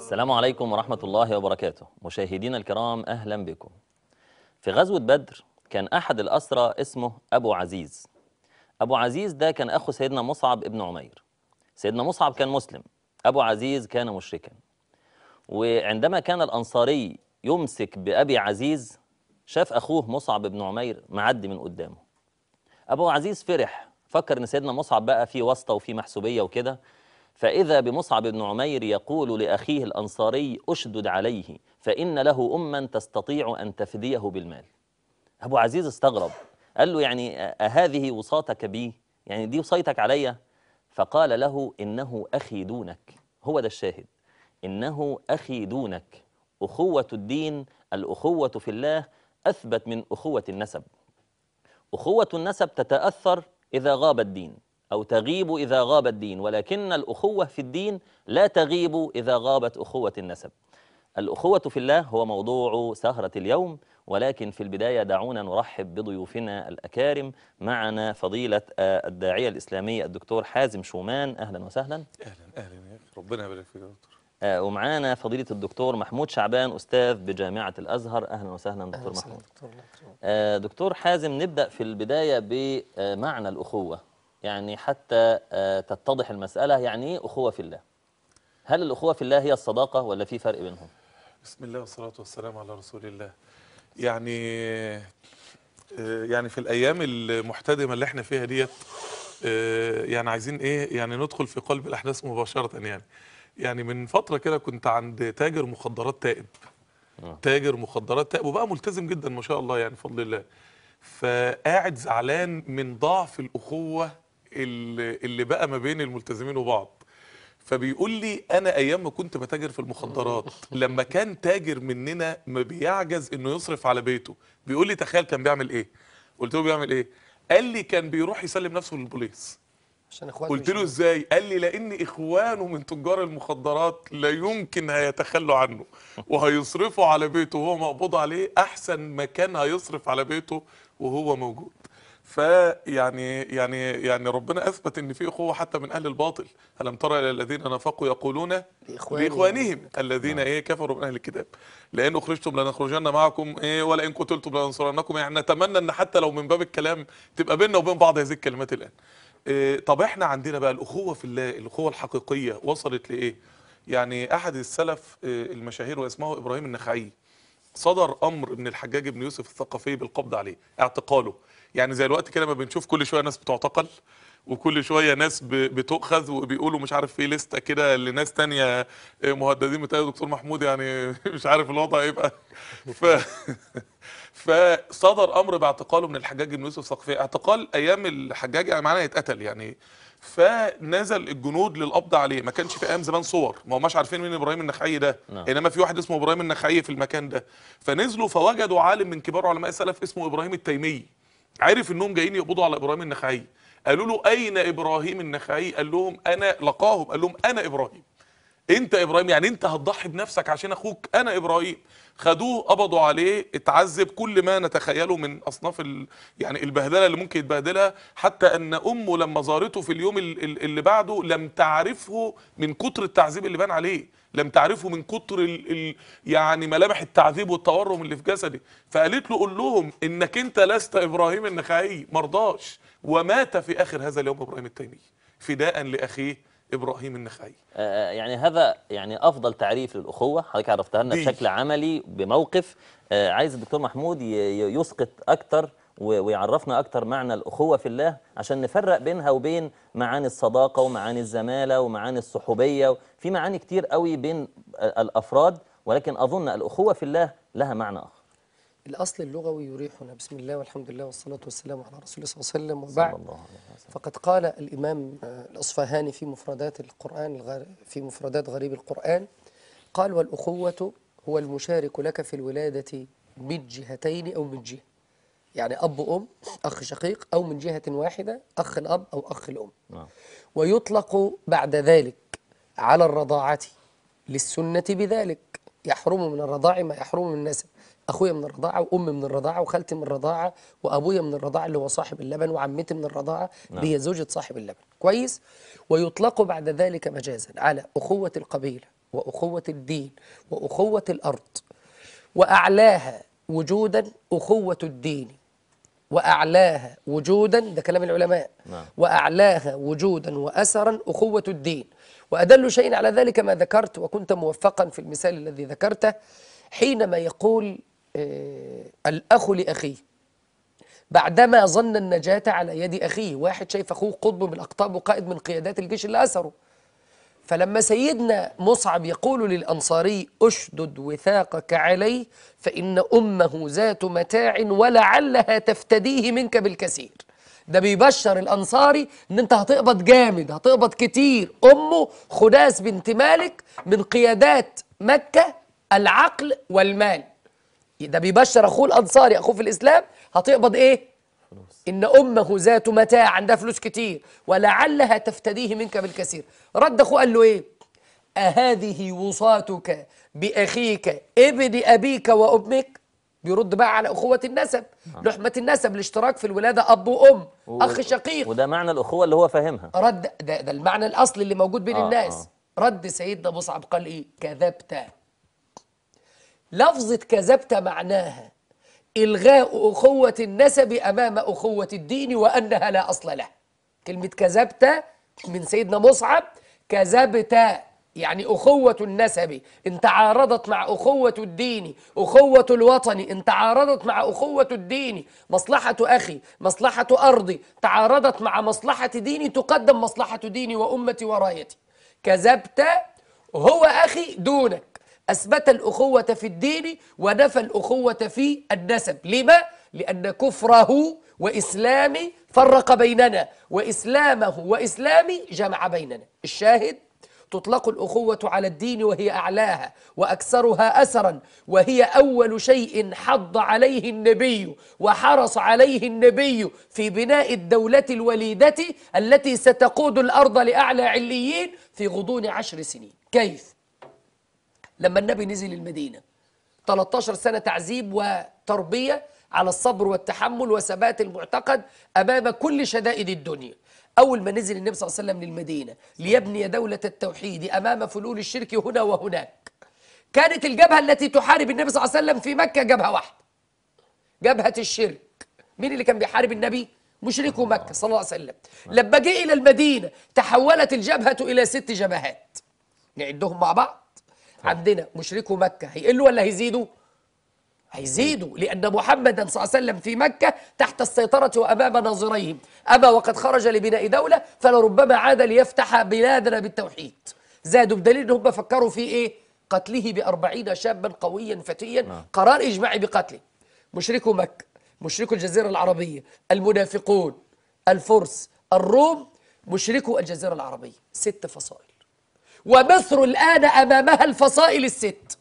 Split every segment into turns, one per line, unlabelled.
السلام عليكم ورحمة الله وبركاته مشاهدينا الكرام أهلا بكم في غزوة بدر كان أحد الأسرى اسمه أبو عزيز أبو عزيز ده كان أخو سيدنا مصعب ابن عمير سيدنا مصعب كان مسلم أبو عزيز كان مشركا وعندما كان الأنصاري يمسك بأبي عزيز شاف أخوه مصعب بن عمير معدي من قدامه أبو عزيز فرح فكر إن سيدنا مصعب بقى في واسطة وفي محسوبية وكده فإذا بمصعب بن عمير يقول لأخيه الأنصاري أشدد عليه فإن له أما تستطيع أن تفديه بالمال أبو عزيز استغرب قال له يعني أهذه وصاتك بي يعني دي وصيتك عليا فقال له إنه أخي دونك هو ده الشاهد إنه أخي دونك أخوة الدين الأخوة في الله أثبت من أخوة النسب أخوة النسب تتأثر إذا غاب الدين أو تغيب إذا غاب الدين ولكن الأخوة في الدين لا تغيب إذا غابت أخوة النسب الأخوة في الله هو موضوع سهرة اليوم ولكن في البداية دعونا نرحب بضيوفنا الأكارم معنا فضيلة آه، الداعية الإسلامي الدكتور حازم شومان أهلا وسهلا
اهلا اهلا يا اخي ربنا يبارك فيك يا دكتور
آه، ومعانا فضيلة الدكتور محمود شعبان أستاذ بجامعة الأزهر أهلا وسهلا دكتور
أهلا
محمود
دكتور الله يكرمك.
آه، دكتور حازم نبدأ في البداية بمعنى الأخوة يعني حتى آه، تتضح المسألة يعني إيه أخوة في الله هل الأخوة في الله هي الصداقة ولا في فرق بينهم
بسم الله والصلاة والسلام على رسول الله يعني آه، يعني في الأيام المحتدمة اللي احنا فيها ديت آه، يعني عايزين ايه يعني ندخل في قلب الأحداث مباشرة يعني يعني من فترة كده كنت عند تاجر مخدرات تائب
آه.
تاجر مخدرات تائب وبقى ملتزم جدا ما شاء الله يعني بفضل الله فقاعد زعلان من ضعف الأخوة اللي اللي بقى ما بين الملتزمين وبعض فبيقول لي انا ايام ما كنت بتاجر في المخدرات لما كان تاجر مننا ما بيعجز انه يصرف على بيته بيقول لي تخيل كان بيعمل ايه قلت له بيعمل ايه قال لي كان بيروح يسلم نفسه للبوليس
عشان اخواتي
قلت له ازاي قال لي لان اخوانه من تجار المخدرات لا يمكن هيتخلوا عنه وهيصرفوا على بيته وهو مقبوض عليه احسن ما كان هيصرف على بيته وهو موجود فيعني يعني يعني ربنا اثبت ان في اخوه حتى من اهل الباطل الم ترى الى الذين نفقوا يقولون
لإخوانهم.
لاخوانهم الذين ايه كفروا من اهل الكتاب لان اخرجتم لنخرجن معكم ايه ولئن قتلتم لننصرنكم يعني نتمنى ان حتى لو من باب الكلام تبقى بيننا وبين بعض هذه الكلمات الان إيه طب احنا عندنا بقى الاخوه في الله الاخوه الحقيقيه وصلت لايه يعني احد السلف إيه المشاهير واسمه ابراهيم النخعي صدر امر من الحجاج بن يوسف الثقفي بالقبض عليه اعتقاله يعني زي الوقت كده ما بنشوف كل شويه ناس بتعتقل وكل شويه ناس ب- بتؤخذ وبيقولوا مش عارف في لسته كده لناس تانية مهددين بتاع دكتور محمود يعني مش عارف الوضع ايه بقى ف فصدر امر باعتقاله من الحجاج بن يوسف الثقفي اعتقال ايام الحجاج يعني معناه يتقتل يعني فنزل الجنود للقبض عليه ما كانش في ايام زمان صور ما هماش عارفين مين ابراهيم النخعي ده
نعم.
انما في واحد اسمه ابراهيم النخعي في المكان ده فنزلوا فوجدوا عالم من كبار علماء السلف اسمه ابراهيم التيمي عرف انهم جايين يقبضوا على ابراهيم النخعي قالوا له اين ابراهيم النخعي قال لهم انا لقاهم قال لهم انا ابراهيم انت ابراهيم يعني انت هتضحي بنفسك عشان اخوك انا ابراهيم خدوه قبضوا عليه اتعذب كل ما نتخيله من اصناف ال... يعني البهدله اللي ممكن يتبهدلها حتى ان امه لما زارته في اليوم ال- ال- اللي بعده لم تعرفه من كتر التعذيب اللي بان عليه لم تعرفه من كتر ال... ال... يعني ملامح التعذيب والتورم اللي في جسده فقالت له قول لهم انك انت لست ابراهيم النخعي مرضاش ومات في اخر هذا اليوم ابراهيم التيمي فداء لاخيه ابراهيم النخعي
آه، يعني هذا يعني افضل تعريف للاخوه حضرتك عرفتها لنا
دي.
بشكل عملي بموقف آه، عايز الدكتور محمود ي- ي- يسقط اكتر و- ويعرفنا اكتر معنى الاخوه في الله عشان نفرق بينها وبين معاني الصداقه ومعاني الزماله ومعاني الصحوبيه في معاني كتير قوي بين آه، الافراد ولكن اظن الاخوه في الله لها معنى اخر
الاصل اللغوي يريحنا بسم الله والحمد لله والصلاه والسلام على رسول الله صلى الله عليه وسلم
صلى
وبعد
الله عليه وسلم
فقد قال الامام آه، الاصفهاني في مفردات القران الغر... في مفردات غريب القران قال والاخوه هو المشارك لك في الولاده من جهتين او من جهه يعني اب وام اخ شقيق او من جهه واحده اخ الاب او اخ الام
نعم
ويطلق بعد ذلك على الرضاعة للسنة بذلك يحرم من الرضاع ما يحرم من النسب أخويا من الرضاعة وأمي من الرضاعة وخالتي من الرضاعة وأبويا من الرضاعة اللي هو صاحب اللبن وعمتي من الرضاعة اللي هي زوجة صاحب اللبن كويس ويطلق بعد ذلك مجازا على أخوة القبيلة وأخوة الدين وأخوة الأرض وأعلاها وجودا أخوة الدين وأعلاها وجودا ده كلام العلماء
نعم.
وأعلاها وجودا وأثرا أخوة الدين وأدل شيء على ذلك ما ذكرت وكنت موفقا في المثال الذي ذكرته حينما يقول آه الأخ لأخيه بعدما ظن النجاة على يد أخيه واحد شايف أخوه قطب من الأقطاب وقائد من قيادات الجيش اللي أسره فلما سيدنا مصعب يقول للأنصاري أشدد وثاقك عليه فإن أمه ذات متاع ولعلها تفتديه منك بالكثير ده بيبشر الأنصاري إن أنت هتقبض جامد هتقبض كتير أمه خناس بنت مالك من قيادات مكة العقل والمال ده بيبشر أخوه الأنصاري أخوه في الإسلام هتقبض إيه؟ إن أمه ذات متاع عندها فلوس كتير ولعلها تفتديه منك بالكثير رد أخوه قال له إيه أهذه وصاتك بأخيك ابن أبيك وأمك بيرد بقى على أخوة النسب لحمة النسب الاشتراك في الولادة أب وأم أخ شقيق
وده معنى الأخوة اللي هو فاهمها
رد ده, ده المعنى الأصلي اللي موجود بين
آه،
الناس رد سيدنا مصعب قال إيه كذبت لفظة كذبت معناها إلغاء أخوة النسب أمام أخوة الدين وأنها لا أصل له كلمة كذبت من سيدنا مصعب كذبت يعني أخوة النسب إن تعارضت مع أخوة الدين أخوة الوطن إن تعارضت مع أخوة الدين مصلحة أخي مصلحة أرضي تعارضت مع مصلحة ديني تقدم مصلحة ديني وأمتي ورايتي كذبت هو أخي دونك أثبت الأخوة في الدين ونفى الأخوة في النسب لما؟ لأن كفره وإسلامي فرق بيننا وإسلامه وإسلامي جمع بيننا الشاهد تطلق الأخوة على الدين وهي أعلاها وأكثرها أثرا وهي أول شيء حض عليه النبي وحرص عليه النبي في بناء الدولة الوليدة التي ستقود الأرض لأعلى عليين في غضون عشر سنين كيف؟ لما النبي نزل المدينة 13 سنة تعذيب وتربية على الصبر والتحمل وثبات المعتقد أمام كل شدائد الدنيا أول ما نزل النبي صلى الله عليه وسلم للمدينة ليبني دولة التوحيد أمام فلول الشرك هنا وهناك كانت الجبهة التي تحارب النبي صلى الله عليه وسلم في مكة جبهة واحدة جبهة الشرك مين اللي كان بيحارب النبي؟ مشركو مكة صلى الله عليه وسلم لما جه إلى المدينة تحولت الجبهة إلى ست جبهات نعدهم مع بعض عندنا مشركو مكة هيقلوا ولا هيزيدوا؟ هيزيدوا لأن محمدا صلى الله عليه وسلم في مكة تحت السيطرة وأمام ناظريهم أما وقد خرج لبناء دولة فلربما عاد ليفتح بلادنا بالتوحيد زادوا بدليل أنهم فكروا في إيه؟ قتله بأربعين شابا قويا فتيا قرار إجماعي بقتله مشركو مكة مشركو الجزيرة العربية المنافقون الفرس الروم مشركو الجزيرة العربية ست فصائل ومصر الآن أمامها الفصائل الست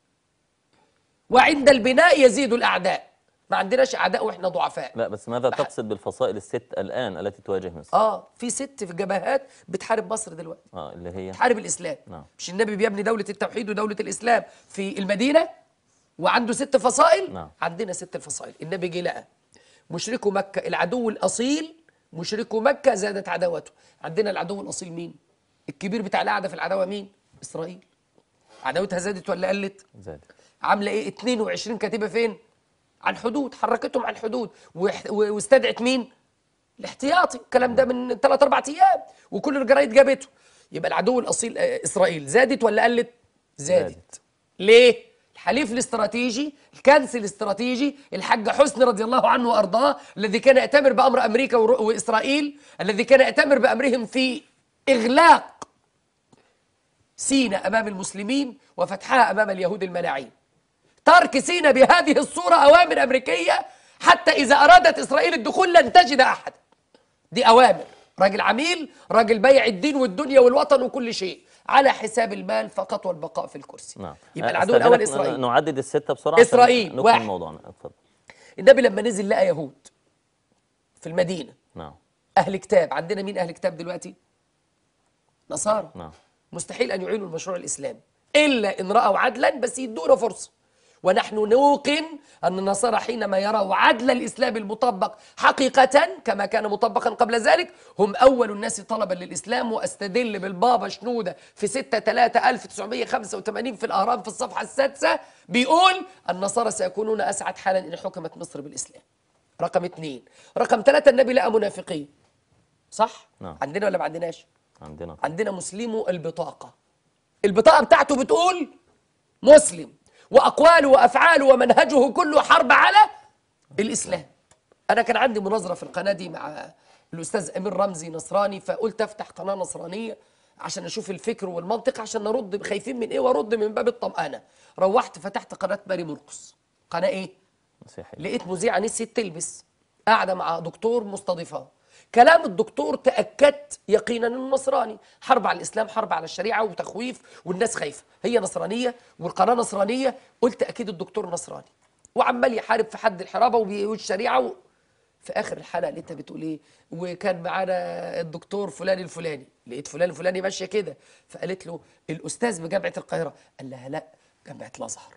وعند البناء يزيد الأعداء ما عندناش أعداء وإحنا ضعفاء
لا بس ماذا تقصد بالفصائل الست الآن التي تواجه مصر؟
آه في ست في جبهات بتحارب مصر دلوقتي
آه اللي هي
بتحارب الإسلام
نعم.
مش النبي بيبني دولة التوحيد ودولة الإسلام في المدينة وعنده ست فصائل
نعم.
عندنا ست فصائل النبي جه لقى مشركو مكة العدو الأصيل مشركو مكة زادت عداوته عندنا العدو الأصيل مين الكبير بتاع القعدة في العداوة مين إسرائيل عداوتها زادت ولا قلت
زاد
عامله ايه 22 كاتبه فين عن حدود حركتهم عن حدود وح- و- واستدعت مين الاحتياطي الكلام ده من 3 4 ايام وكل الجرايد جابته يبقى العدو الاصيل آه، اسرائيل زادت ولا قلت زادت,
زادت.
ليه الحليف الاستراتيجي الكنس الاستراتيجي الحاج حسني رضي الله عنه وارضاه الذي كان يأتمر بامر امريكا ور- واسرائيل الذي كان يأتمر بامرهم في اغلاق سيناء امام المسلمين وفتحها امام اليهود الملاعين ترك سيناء بهذه الصورة أوامر أمريكية حتى إذا أرادت إسرائيل الدخول لن تجد أحد دي أوامر راجل عميل راجل بيع الدين والدنيا والوطن وكل شيء على حساب المال فقط والبقاء في الكرسي
نعم
يبقى
آه،
العدو الأول
أستأذنك ن-
إسرائيل
نعدد الستة بسرعة عشان
إسرائيل،
نكمل
واحد.
موضوعنا اتفضل
النبي لما نزل لقى يهود في المدينة
نعم
أهل كتاب عندنا مين أهل كتاب دلوقتي نصارى
نعم
مستحيل أن يعينوا المشروع الإسلامي إلا إن رأوا عدلا بس يدونا فرصة ونحن نوقن أن النصارى حينما يروا عدل الإسلام المطبق حقيقة كما كان مطبقا قبل ذلك هم أول الناس طلبا للإسلام وأستدل بالبابا شنودة في 6 3 1985 في الأهرام في الصفحة السادسة بيقول النصارى سيكونون أسعد حالا إن حكمت مصر بالإسلام رقم اثنين رقم ثلاثة النبي لقى منافقين صح؟
نعم.
عندنا ولا ما عندناش؟
عندنا
عندنا مسلمو البطاقة البطاقة بتاعته بتقول مسلم وأقواله وأفعاله ومنهجه كله حرب على الإسلام أنا كان عندي مناظرة في القناة دي مع الأستاذ أمير رمزي نصراني فقلت أفتح قناة نصرانية عشان أشوف الفكر والمنطق عشان نرد خايفين من إيه وأرد من باب الطمأنة روحت فتحت قناة ماري مرقس قناة إيه؟
مسيحي
لقيت مذيعة نسيت تلبس قاعدة مع دكتور مستضيفاه كلام الدكتور تأكدت يقينا انه نصراني حرب على الإسلام حرب على الشريعة وتخويف والناس خايفة هي نصرانية والقناة نصرانية قلت أكيد الدكتور نصراني وعمال يحارب في حد الحرابة والشريعة و... في آخر الحلقة لقيتها بتقول إيه وكان معانا الدكتور فلان الفلاني لقيت فلان الفلاني ماشية كده فقالت له الأستاذ بجامعة القاهرة قال لها لا جامعة الأزهر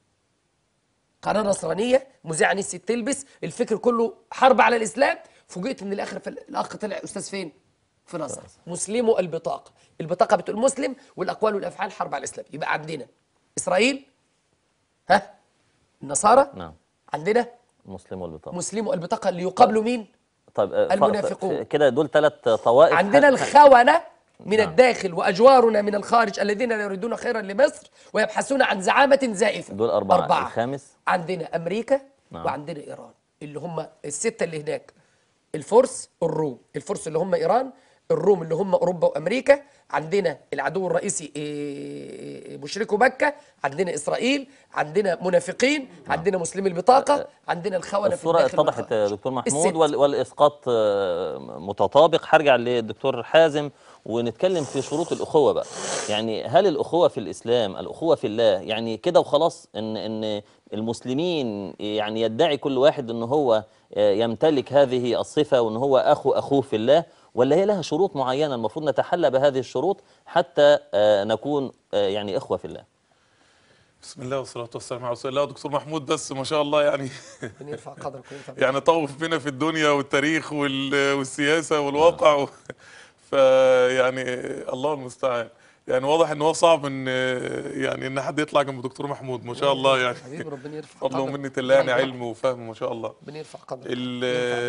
قناه نصرانيه مذيعه نسيت تلبس الفكر كله حرب على الاسلام فوجئت من الاخر في الاخ طلع استاذ فين في الازهر مسلمو البطاقه البطاقه بتقول مسلم والاقوال والافعال حرب على الاسلام يبقى عندنا اسرائيل ها النصارى
نعم
عندنا
مسلم والبطاقة
مسلمو البطاقه اللي يقابلوا مين
طيب آه، ف-
المنافقون.
ف- كده دول ثلاث طوائف
عندنا
ح-
الخونة من
نعم.
الداخل وأجوارنا من الخارج الذين لا يريدون خيرا لمصر ويبحثون عن زعامة زائفة
دول أربعة.
أربعة
الخامس؟
عندنا أمريكا
نعم.
وعندنا إيران اللي هم الستة اللي هناك الفرس الروم الفرس اللي هم إيران الروم اللي هم أوروبا وأمريكا عندنا العدو الرئيسي إيه، مشركو مكة عندنا إسرائيل عندنا منافقين عندنا مسلمي البطاقة عندنا الخونة في
الصورة
الداخل
اتضحت
والخارج.
يا دكتور محمود
الست.
وال- والإسقاط آه، متطابق هرجع للدكتور حازم ونتكلم في شروط الأخوة بقى يعني هل الأخوة في الإسلام الأخوة في الله يعني كده وخلاص إن إن المسلمين يعني يدعي كل واحد إن هو آه، يمتلك هذه الصفة وإن هو أخو أخوه في الله ولا هي لها شروط معينة المفروض نتحلى بهذه الشروط حتى آه، نكون آه، يعني إخوة في الله
بسم الله والصلاة والسلام على رسول الله دكتور محمود بس ما شاء الله يعني
ربنا يرفع قدرك وينفع بك.
يعني طوف بنا في الدنيا والتاريخ وال- والسياسة والواقع و... فيعني الله المستعان يعني واضح ان هو صعب ان يعني ان حد يطلع جنب دكتور محمود ما شاء الله يعني
حبيبي ربنا يرفع
فضل
قدرك.
ومنة الله يعني
الله يرحمه.
علم وفهم ما شاء الله
ربنا يرفع قدرك
ال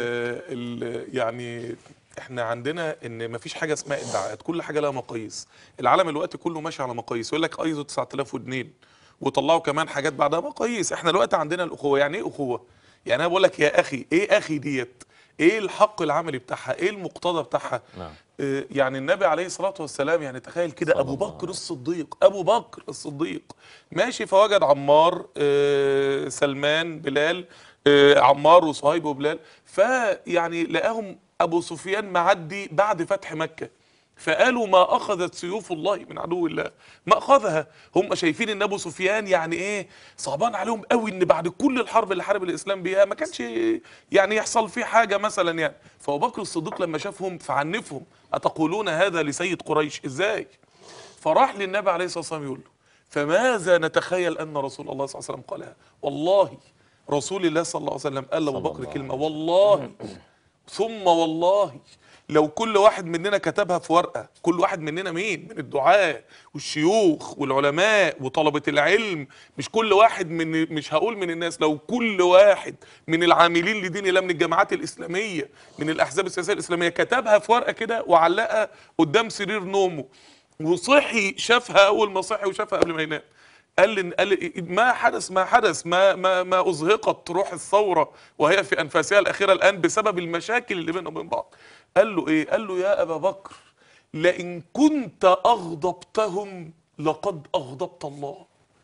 ال يعني احنا عندنا ان مفيش حاجه اسمها ادعاءات كل حاجه لها مقاييس العالم الوقت كله ماشي على مقاييس يقول لك ايزو 9002 وطلعوا كمان حاجات بعدها مقاييس احنا الوقت عندنا الاخوه يعني ايه اخوه يعني انا بقول لك يا اخي ايه اخي ديت ايه الحق العملي بتاعها ايه المقتضى بتاعها
نعم.
آه، يعني النبي عليه الصلاة والسلام يعني تخيل كده
صلى
أبو
الله
بكر الصديق أبو بكر الصديق ماشي فوجد عمار آه، سلمان بلال آه، عمار وصهيب وبلال فيعني لقاهم أبو سفيان معدي بعد فتح مكة فقالوا ما أخذت سيوف الله من عدو الله ما أخذها هم شايفين إن أبو سفيان يعني إيه صعبان عليهم قوي إن بعد كل الحرب اللي حارب الإسلام بيها ما كانش يعني يحصل فيه حاجة مثلا يعني فأبو بكر الصديق لما شافهم فعنفهم أتقولون هذا لسيد قريش إزاي فراح للنبي عليه الصلاة والسلام يقول له فماذا نتخيل أن رسول الله صلى الله عليه وسلم قالها والله رسول الله صلى الله عليه وسلم قال لأبو
صلى
بكر
الله
كلمة والله ثم والله لو كل واحد مننا كتبها في ورقة كل واحد مننا مين من الدعاة والشيوخ والعلماء وطلبة العلم مش كل واحد من مش هقول من الناس لو كل واحد من العاملين لدين الله من الجماعات الإسلامية من الأحزاب السياسية الإسلامية كتبها في ورقة كده وعلقها قدام سرير نومه وصحي شافها أول ما صحي وشافها قبل ما ينام قال لي قال لي ما حدث ما حدث ما ما ما ازهقت روح الثوره وهي في انفاسها الاخيره الان بسبب المشاكل اللي بيننا وبين بعض قال له ايه قال له يا ابا بكر لئن كنت اغضبتهم لقد اغضبت الله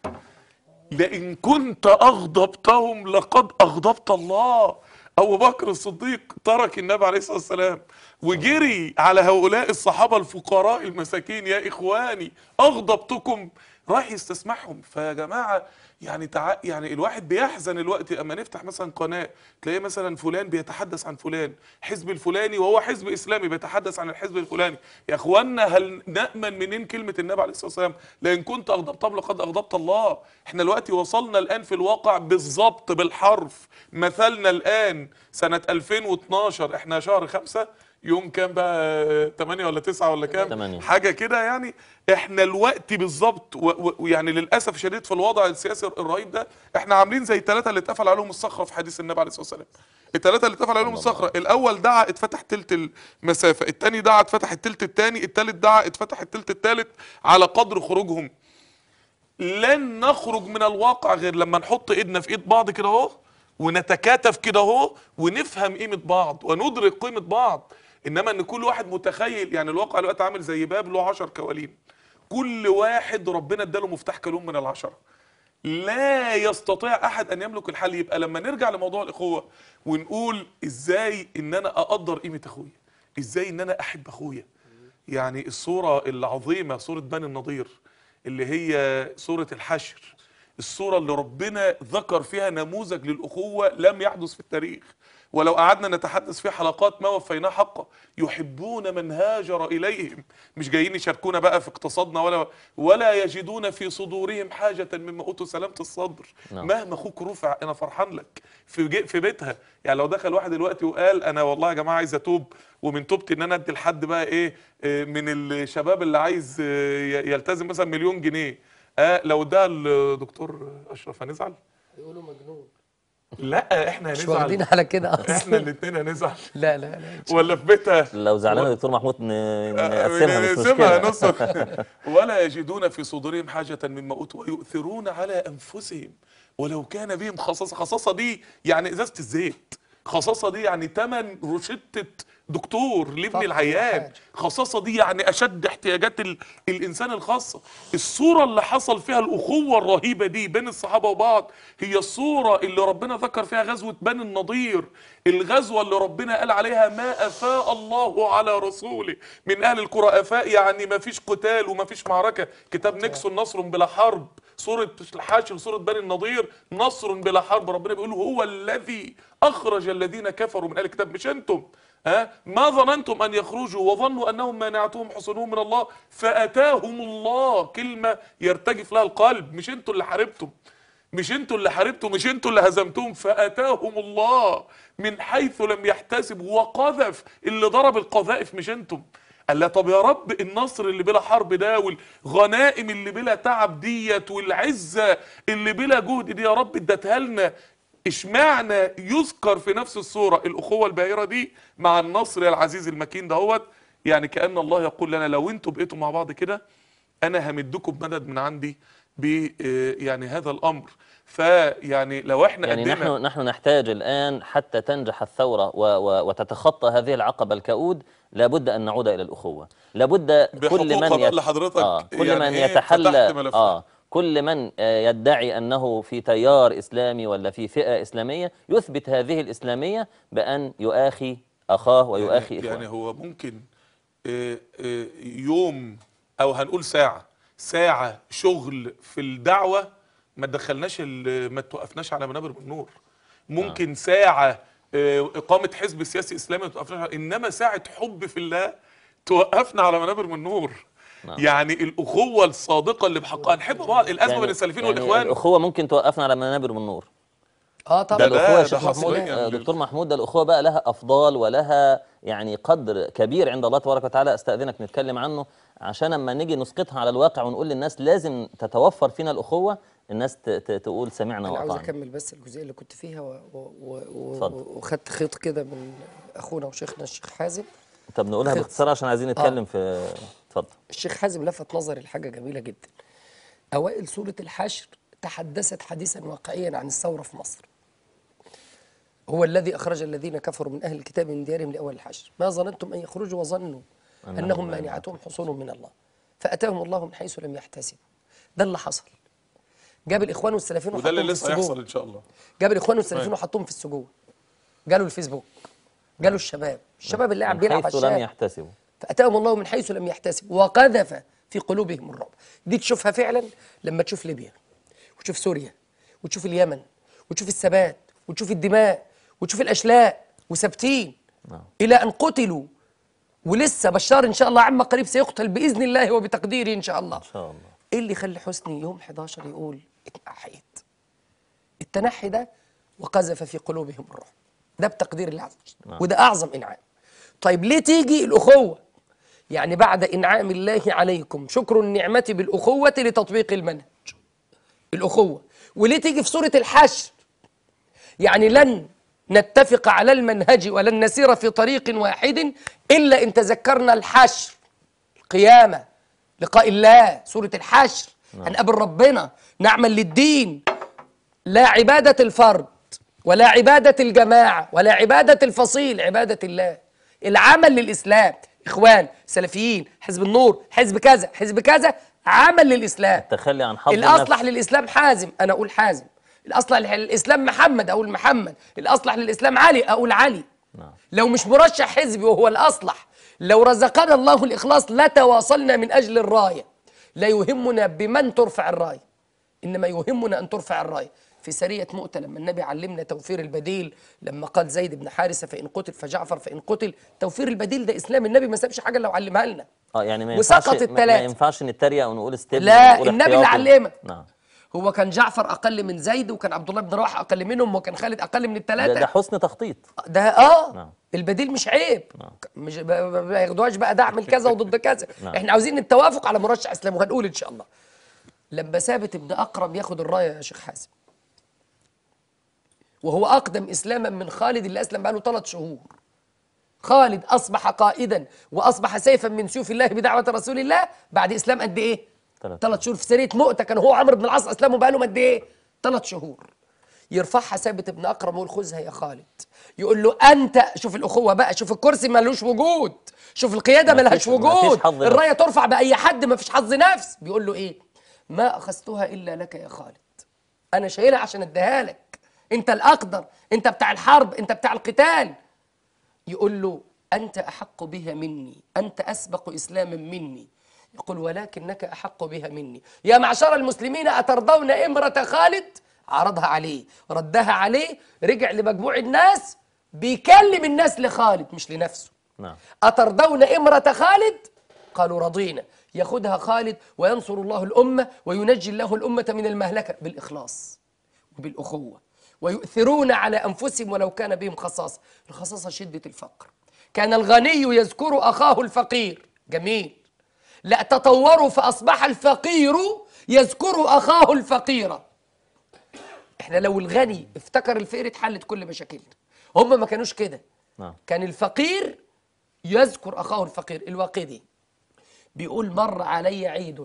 لئن كنت اغضبتهم لقد اغضبت الله ابو بكر الصديق ترك النبي عليه الصلاه والسلام وجري على هؤلاء الصحابه الفقراء المساكين يا اخواني اغضبتكم رايح يستسمحهم فيا جماعه يعني تع... يعني الواحد بيحزن الوقت اما نفتح مثلا قناه تلاقي مثلا فلان بيتحدث عن فلان حزب الفلاني وهو حزب اسلامي بيتحدث عن الحزب الفلاني يا اخوانا هل نامن منين كلمه النبي عليه الصلاه والسلام لان كنت اغضبت لقد اغضبت الله احنا دلوقتي وصلنا الان في الواقع بالظبط بالحرف مثلنا الان سنه 2012 احنا شهر خمسة يوم كام بقى 8 ولا 9 ولا كام
تمانية.
حاجه كده يعني احنا الوقت بالظبط و- و- ويعني للاسف شديد في الوضع السياسي الرهيب ده احنا عاملين زي الثلاثه اللي اتقفل عليهم الصخره في حديث النبي عليه الصلاه والسلام الثلاثه اللي اتقفل عليهم الصخره الاول دعا اتفتح تلت المسافه الثاني دعا اتفتح التلت الثاني الثالث دعا اتفتح التلت الثالث على قدر خروجهم لن نخرج من الواقع غير لما نحط ايدنا في ايد بعض كده اهو ونتكاتف كده اهو ونفهم قيمه بعض وندرك قيمه بعض انما ان كل واحد متخيل يعني الواقع دلوقتي عامل زي باب له 10 كوالين كل واحد ربنا اداله مفتاح كالون من العشره لا يستطيع احد ان يملك الحل يبقى لما نرجع لموضوع الاخوه ونقول ازاي ان انا اقدر قيمه اخويا ازاي ان انا احب اخويا يعني الصوره العظيمه صوره بني النضير اللي هي صوره الحشر الصوره اللي ربنا ذكر فيها نموذج للاخوه لم يحدث في التاريخ ولو قعدنا نتحدث في حلقات ما وفيناه حقه يحبون من هاجر اليهم مش جايين يشاركونا بقى في اقتصادنا ولا ولا يجدون في صدورهم حاجه مما اوتوا سلامه الصدر
نعم.
مهما اخوك رفع انا فرحان لك في جي في بيتها يعني لو دخل واحد دلوقتي وقال انا والله يا جماعه عايز اتوب ومن توبتي ان انا ادي لحد بقى ايه آه، من الشباب اللي عايز آه، ي- يلتزم مثلا مليون جنيه اه لو ده الدكتور اشرف هنزعل
يقولوا مجنون
لا احنا
مش واخدين
هنزعل
على كده
احنا
اصلا
الاثنين هنزعل
لا لا لا
ولا في بيتها
لو زعلان يا دكتور محمود ن- نقسمها مش
نقسمها
مشكله
نص ولا يجدون في صدورهم حاجة مما أوتوا ويؤثرون على أنفسهم ولو كان بهم خصاصة خصاصة دي يعني إزازة الزيت خصاصة دي يعني تمن روشتة دكتور لابن
فقر
العيان
وحاجة.
خصاصة دي يعني أشد احتياجات ال... الإنسان الخاصة الصورة اللي حصل فيها الأخوة الرهيبة دي بين الصحابة وبعض هي الصورة اللي ربنا ذكر فيها غزوة بني النضير الغزوة اللي ربنا قال عليها ما أفاء الله على رسوله من أهل القرى أفاء يعني ما فيش قتال وما فيش معركة كتاب نيكسون نصر بلا حرب سورة الحاشر سورة بني النضير نصر بلا حرب ربنا بيقول هو الذي أخرج الذين كفروا من أهل الكتاب مش أنتم ها ما ظننتم أن يخرجوا وظنوا أنهم مانعتهم حصنهم من الله فأتاهم الله كلمة يرتجف لها القلب مش أنتوا اللي حاربتم مش انتوا اللي حاربتوا مش انتوا اللي هزمتوهم فاتاهم الله من حيث لم يحتسبوا وقذف اللي ضرب القذائف مش انتم قال لا طب يا رب النصر اللي بلا حرب ده والغنائم اللي بلا تعب ديت والعزه اللي بلا جهد دي يا رب اديتها لنا اشمعنى يذكر في نفس الصوره الاخوه الباهره دي مع النصر العزيز المكين دهوت يعني كان الله يقول لنا لو انتوا بقيتوا مع بعض كده انا همدكم بمدد من عندي ب آه، يعني هذا الامر فيعني لو احنا
يعني
قدنا
نحن نحن نحتاج الآن حتى تنجح الثورة و و وتتخطى هذه العقبة الكؤود لابد أن نعود إلى الأخوة لابد كل
بحقوقها
من
بقى لحضرتك
آه كل
يعني
من
إيه
يتحلى
فتحت ملفها.
آه كل من آه، يدعي أنه في تيار إسلامي ولا في فئة إسلامية يثبت هذه الإسلامية بأن يؤاخي أخاه ويؤاخي
يعني, يعني
إخوانه
هو ممكن آه، آه، يوم او هنقول ساعه ساعه شغل في الدعوه ما تدخلناش ال- ما توقفناش على منابر من نور ممكن ساعه آه، اقامه حزب سياسي اسلامي ما توقفناش على- انما ساعه حب في الله توقفنا على منابر من نور
نعم.
يعني الاخوه الصادقه اللي بحقها نحب بعض الازمه
يعني-
بين السلفيين
يعني
والاخوان
الأخوة ممكن توقفنا على منابر من نور
اه
ده
طبعا
ده-
الأخوة يا
ده
شيخ محمود
حصرياً
آه،
لل-
دكتور محمود ده الأخوة بقى لها أفضال ولها يعني قدر كبير عند الله تبارك وتعالى أستأذنك نتكلم عنه عشان اما نيجي نسقطها على الواقع ونقول للناس لازم تتوفر فينا الأخوة الناس ت- ت- تقول سمعنا
انا عاوز
وأطعنا
اكمل بس الجزئيه اللي كنت فيها و- و- و-
اتفضل.
و- وخدت خيط كده من اخونا وشيخنا الشيخ حازم
طب نقولها
خلص.
باختصار عشان عايزين نتكلم في اتفضل
الشيخ حازم لفت نظري لحاجه جميله جدا اوائل سوره الحشر تحدثت حديثا واقعيا عن الثوره في مصر هو الذي اخرج الذين كفروا من اهل الكتاب من ديارهم لاول الحشر ما ظننتم ان يخرجوا وظنوا
أنهم
انهم
مانعتهم.
مانعتهم حصونهم من الله فاتاهم الله من حيث لم يحتسبوا ده اللي حصل جاب الاخوان والسلفيين
وده اللي
وحطهم في
لسه هيحصل
السجون
ان شاء الله
جاب الاخوان والسلفيين وحطهم في السجون جالوا الفيسبوك جالوا الشباب الشباب اللي قاعد
من
بيلعب على
حيث لم
الشارع
يحتسبوا
فأتاهم الله من حيث لم يحتسب وقذف في قلوبهم الرعب دي تشوفها فعلا لما تشوف ليبيا وتشوف سوريا وتشوف اليمن وتشوف الثبات وتشوف الدماء وتشوف الاشلاء وثابتين
نعم.
الى ان قتلوا ولسه بشار ان شاء الله عما قريب سيقتل باذن الله وبتقديره ان شاء الله
ان شاء الله
ايه اللي يخلي حسني يوم 11 يقول اتنحيت التنحي ده وقذف في قلوبهم الرعب ده بتقدير الله عز وجل
نعم.
وده اعظم انعام طيب ليه تيجي الاخوه يعني بعد انعام الله عليكم شكر النعمه بالاخوه لتطبيق المنهج الاخوه وليه تيجي في سوره الحشر يعني لن نتفق على المنهج ولن نسير في طريق واحد الا ان تذكرنا الحشر القيامه لقاء الله سوره الحشر هنقابل ربنا نعمل للدين لا عباده الفرد ولا عباده الجماعه ولا عباده الفصيل عباده الله العمل للاسلام اخوان سلفيين حزب النور حزب كذا حزب كذا عمل للاسلام
التخلي عن حظ
الاصلح
النفس.
للاسلام حازم انا اقول حازم الاصلح للاسلام محمد اقول محمد الاصلح للاسلام علي اقول علي
نعم.
لو مش مرشح حزبي وهو الاصلح لو رزقنا الله الاخلاص لتواصلنا من اجل الرايه لا يهمنا بمن ترفع الرايه انما يهمنا ان ترفع الرايه في سريه مؤتة لما النبي علمنا توفير البديل لما قال زيد بن حارثه فان قتل فجعفر فان قتل توفير البديل ده اسلام النبي ما سابش حاجه لو علمها لنا
اه يعني ما
وسقط
ينفعش ما- ما
التلاتة.
ينفعش نتريق ونقول استبن
لا
ونقول
النبي اللي
احتياطي.
علمك
نعم
هو كان جعفر اقل من زيد وكان عبد الله بن رواحه اقل منهم وكان خالد اقل من
ده,
الثلاثه
ده حسن تخطيط
ده اه
نعم.
البديل مش عيب
نعم.
مش ب- ب- ما ياخدوهاش بقى دعم الكذا وضد كذا
نعم.
احنا عاوزين التوافق على مرشح اسلام وهنقول ان شاء الله لما ثابت ابن اقرم ياخد الرايه يا شيخ حازم وهو اقدم اسلاما من خالد اللي اسلم بقاله ثلاث شهور خالد اصبح قائدا واصبح سيفا من سيوف الله بدعوه رسول الله بعد اسلام قد ايه
ثلاث
ثلاث شهور في سريه مؤتة كان هو عمرو بن العاص اسلموا بقاله قد ايه ثلاث شهور يرفعها ثابت بن اقرم ويقول خذها يا خالد يقول له انت شوف الاخوه بقى شوف الكرسي ملوش وجود شوف القياده
مفيش-
ملهاش
مفيش
وجود
حظ نفس.
الرايه ترفع باي حد ما فيش حظ نفس بيقول له ايه ما اخذتها الا لك يا خالد انا شايلها عشان اديها لك انت الاقدر انت بتاع الحرب انت بتاع القتال يقول له أنت أحق بها مني أنت أسبق إسلاما مني يقول ولكنك أحق بها مني يا معشر المسلمين أترضون إمرة خالد عرضها عليه ردها عليه رجع لمجموع الناس بيكلم الناس لخالد مش لنفسه
نعم
أترضون إمرة خالد قالوا رضينا ياخدها خالد وينصر الله الأمة وينجي الله الأمة من المهلكة بالإخلاص وبالأخوة ويؤثرون على أنفسهم ولو كان بهم خصاصة الخصاصة شدة الفقر كان الغني يذكر أخاه الفقير جميل لا تطوروا فأصبح الفقير يذكر أخاه الفقير احنا لو الغني افتكر الفقير اتحلت كل مشاكلنا هم ما كانوش كده
نعم
كان الفقير يذكر أخاه الفقير الواقدي بيقول مر علي عيد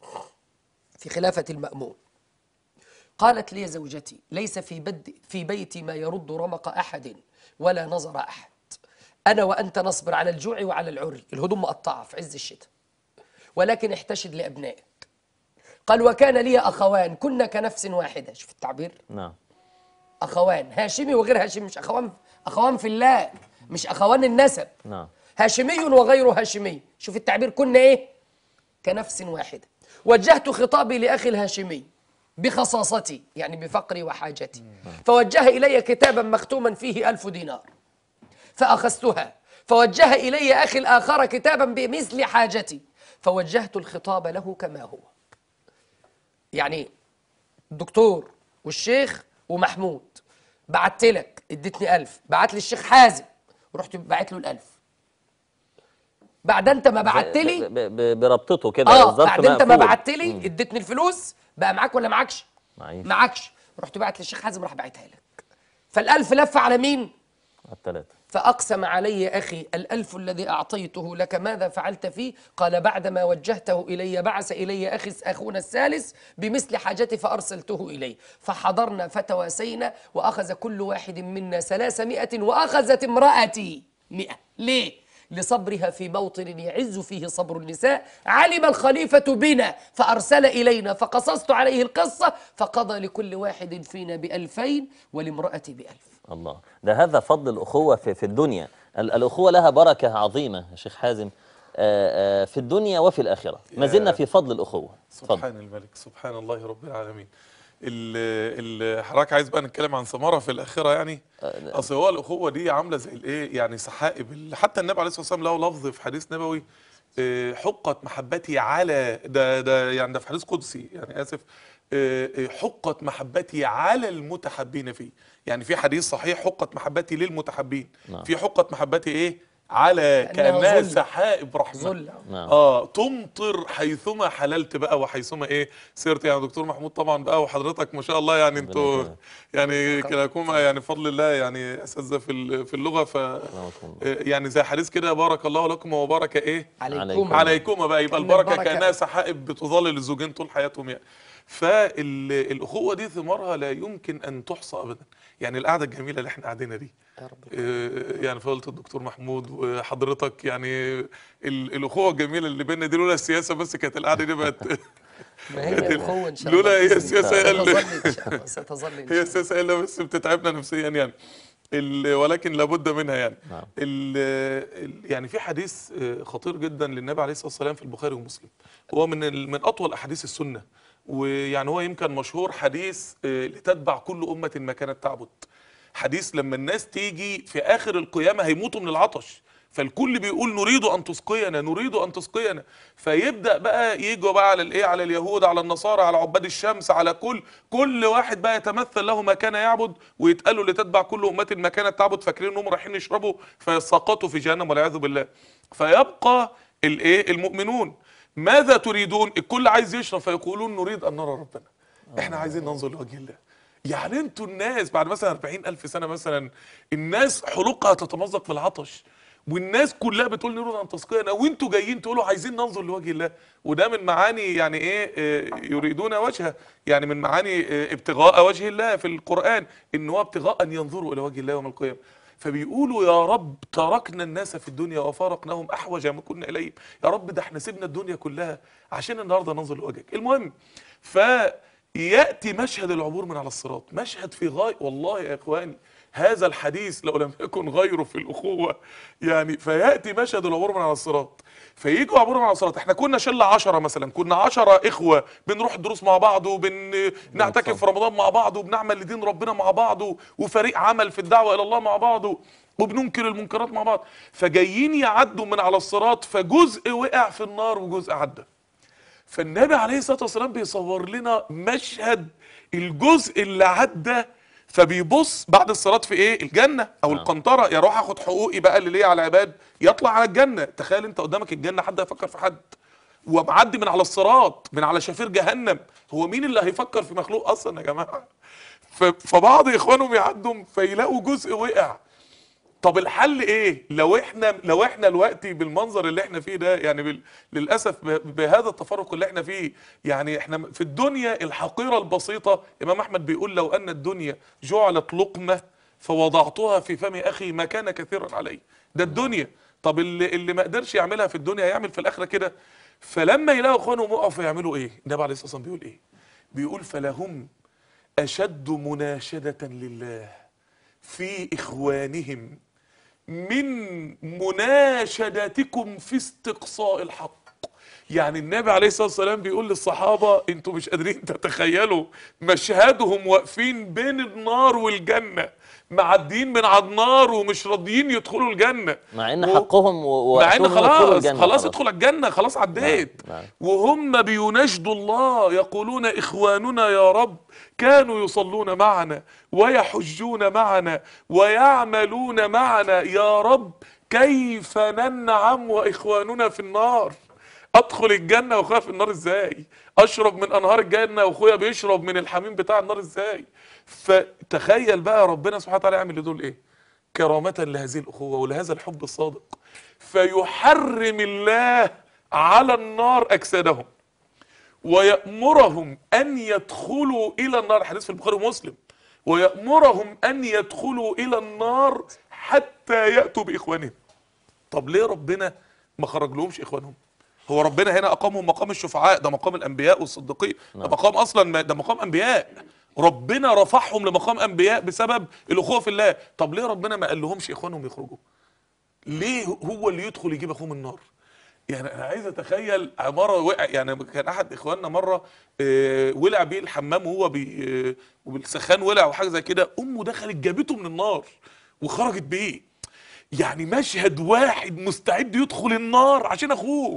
في خلافة المأمون قالت لي زوجتي ليس في, بد في بيتي ما يرد رمق أحد ولا نظر أحد أنا وأنت نصبر على الجوع وعلى العري الهدوم مقطعة في عز الشتاء ولكن احتشد لأبنائك قال وكان لي أخوان كنا كنفس واحدة شوف التعبير
نعم
اخوان هاشمي وغير هاشمي مش اخوان اخوان في الله مش اخوان النسب
نعم
هاشمي وغير هاشمي شوف التعبير كنا ايه كنفس واحده وجهت خطابي لاخي الهاشمي بخصاصتي يعني بفقري وحاجتي فوجه الي كتابا مختوما فيه ألف دينار فأخذتها فوجه إلي أخي الآخر كتابا بمثل حاجتي فوجهت الخطاب له كما هو يعني الدكتور والشيخ ومحمود بعت لك اديتني ألف بعت لي الشيخ حازم ورحت بعت له الألف بعد انت ما بعت لي
ب- ب- بربطته كده
اه
الظرف
بعد انت ما
مقفول.
بعت لي اديتني الفلوس بقى معاك ولا معكش
معيش.
معكش رحت بعت للشيخ حازم راح بعتها لك فالألف لف على مين
الثلاثة
فأقسم علي أخي الألف الذي أعطيته لك ماذا فعلت فيه قال بعدما وجهته إلي بعث إلي أخي أخونا الثالث بمثل حاجتي فأرسلته إليه فحضرنا فتواسينا وأخذ كل واحد منا ثلاثمائة وأخذت امرأتي مئة ليه؟ لصبرها في موطن يعز فيه صبر النساء علم الخليفة بنا فأرسل إلينا فقصصت عليه القصة فقضى لكل واحد فينا بألفين ولامرأتي بألف
الله ده هذا فضل الأخوة في, في الدنيا ال- الأخوة لها بركة عظيمة يا شيخ حازم آه، آه، في الدنيا وفي الآخرة ما زلنا
يا.
في فضل الأخوة اتفضل
سبحان الملك سبحان الله رب العالمين ال- ال- حضرتك عايز بقى نتكلم عن ثمره في الاخره يعني اصل هو الاخوه دي عامله زي الايه يعني سحائب ال- حتى النبي عليه الصلاه والسلام له لفظ في حديث نبوي آه، حقت محبتي على ده ده يعني ده في حديث قدسي يعني اسف آه، آه، حقت محبتي على المتحبين فيه يعني في حديث صحيح حقت محبتي للمتحبين
نعم.
في حقت محبتي ايه على
كأنها
كانها
ظل.
سحائب رحمه
ظل.
نعم.
اه تمطر حيثما حللت بقى وحيثما ايه سرت يعني دكتور محمود طبعا بقى وحضرتك ما شاء الله يعني انتوا
يكرمك.
يعني كلاكما يعني بفضل الله يعني اساتذه في ال- في اللغه ف
يكرمك.
يعني زي حديث كده بارك الله لكم وبارك ايه
عليكم
عليكما بقى يبقى
كأن
البركه
البركة-
كانها سحائب بتظلل الزوجين طول حياتهم يعني فالاخوه دي ثمارها لا يمكن ان تحصى ابدا يعني القعده الجميله اللي احنا قاعدينها دي
يا رب
آه، يعني فضيله الدكتور محمود وحضرتك يعني ال- الاخوه الجميله اللي بيننا دي لولا السياسه بس كانت القعده دي بقت
ما هي أخوة إن شاء الله
لولا هي
بإذن
السياسة
الله.
هي اللي-
ستظل إن شاء الله ستظل إن
هي
شاء الله
السياسه الا بس بتتعبنا نفسيا يعني ال- ولكن لابد منها يعني
نعم.
ال ال يعني في حديث آه، خطير جدا للنبي عليه الصلاه والسلام في البخاري ومسلم هو من ال- من اطول احاديث السنه ويعني هو يمكن مشهور حديث آه، لتتبع كل امه ما كانت تعبد حديث لما الناس تيجي في اخر القيامه هيموتوا من العطش فالكل بيقول نريد ان تسقينا نريد ان تسقينا فيبدا بقى يجوا بقى على الايه على اليهود على النصارى على عباد الشمس على كل كل واحد بقى يتمثل له ما كان يعبد ويتقال له لتتبع كل امه ما كانت تعبد فاكرين انهم رايحين يشربوا فيسقطوا في جهنم والعياذ بالله فيبقى الايه المؤمنون ماذا تريدون الكل عايز يشرب فيقولون نريد ان نرى ربنا احنا عايزين ننظر لوجه الله يعني انتوا الناس بعد مثلا 40 ألف سنة مثلا الناس حلقها تتمزق في العطش والناس كلها بتقول نريد ان تسقينا وانتوا جايين تقولوا عايزين ننظر لوجه الله وده من معاني يعني ايه آه، يريدون وجهه يعني من معاني آه، ابتغاء وجه الله في القرآن ان هو ابتغاء ان ينظروا الى وجه الله يوم القيامة فبيقولوا يا رب تركنا الناس في الدنيا وفارقناهم احوج ما كنا اليهم يا رب ده احنا سيبنا الدنيا كلها عشان النهارده ننظر لوجهك المهم فياتي مشهد العبور من على الصراط مشهد في غايه والله يا اخواني هذا الحديث لو لم يكن غيره في الاخوه يعني فياتي مشهد العبور من على الصراط فيجوا عبور من على الصراط احنا كنا شله عشرة مثلا كنا عشرة اخوه بنروح دروس مع بعض وبنعتكف في رمضان مع بعض وبنعمل لدين ربنا مع بعض وفريق عمل في الدعوه الى الله مع بعض وبننكر المنكرات مع بعض فجايين يعدوا من على الصراط فجزء وقع في النار وجزء عدى فالنبي عليه الصلاه والسلام بيصور لنا مشهد الجزء اللي عدى فبيبص بعد الصراط في ايه الجنه او
نعم.
القنطره يا روح اخد حقوقي بقى اللي ليا على العباد يطلع على الجنه تخيل انت قدامك الجنه حد هيفكر في حد ومعدي من على الصراط من على شفير جهنم هو مين اللي هيفكر في مخلوق اصلا يا جماعه ف- فبعض اخوانهم يعدوا فيلاقوا جزء وقع طب الحل ايه لو احنا لو احنا دلوقتي بالمنظر اللي احنا فيه ده يعني بال... للاسف ب... بهذا التفرق اللي احنا فيه يعني احنا في الدنيا الحقيره البسيطه امام احمد بيقول لو ان الدنيا جعلت لقمه فوضعتها في فم اخي ما كان كثيرا علي ده الدنيا طب اللي اللي ما قدرش يعملها في الدنيا يعمل في الاخره كده فلما يلاقوا اخوانهم وقعوا فيعملوا ايه النبي عليه الصلاه والسلام بيقول ايه بيقول فلهم اشد مناشده لله في اخوانهم من مناشدتكم في استقصاء الحق يعني النبي عليه الصلاه والسلام بيقول للصحابه انتوا مش قادرين تتخيلوا مشهدهم واقفين بين النار والجنه معديين من على النار ومش راضيين يدخلوا الجنه
مع ان
و-
حقهم و-
مع ان
وحقهم يدخلوا
خلاص
الجنة
خلاص ادخل الجنه خلاص عديت
نعم، نعم.
وهم بيناشدوا الله يقولون اخواننا يا رب كانوا يصلون معنا ويحجون معنا ويعملون معنا يا رب كيف ننعم واخواننا في النار ادخل الجنه واخويا في النار ازاي اشرب من انهار الجنه واخويا بيشرب من الحميم بتاع النار ازاي فتخيل بقى ربنا سبحانه وتعالى يعمل لدول ايه كرامة لهذه الأخوة ولهذا الحب الصادق فيحرم الله على النار أجسادهم ويأمرهم أن يدخلوا إلى النار حديث في البخاري ومسلم ويأمرهم أن يدخلوا إلى النار حتى يأتوا بإخوانهم طب ليه ربنا ما خرج لهمش إخوانهم هو ربنا هنا أقامهم مقام الشفعاء ده مقام الأنبياء والصديقين ده
نعم.
مقام أصلا ما- ده مقام أنبياء ربنا رفعهم لمقام أنبياء بسبب الأخوة في الله طب ليه ربنا ما قال لهمش إخوانهم يخرجوا ليه هو اللي يدخل يجيب اخوه من النار يعني انا عايز اتخيل عماره وقع يعني كان احد اخواننا مره آه، ولع بيه الحمام وهو بي آه، وبالسخان ولع وحاجه زي كده امه دخلت جابته من النار وخرجت بيه يعني مشهد واحد مستعد يدخل النار عشان اخوه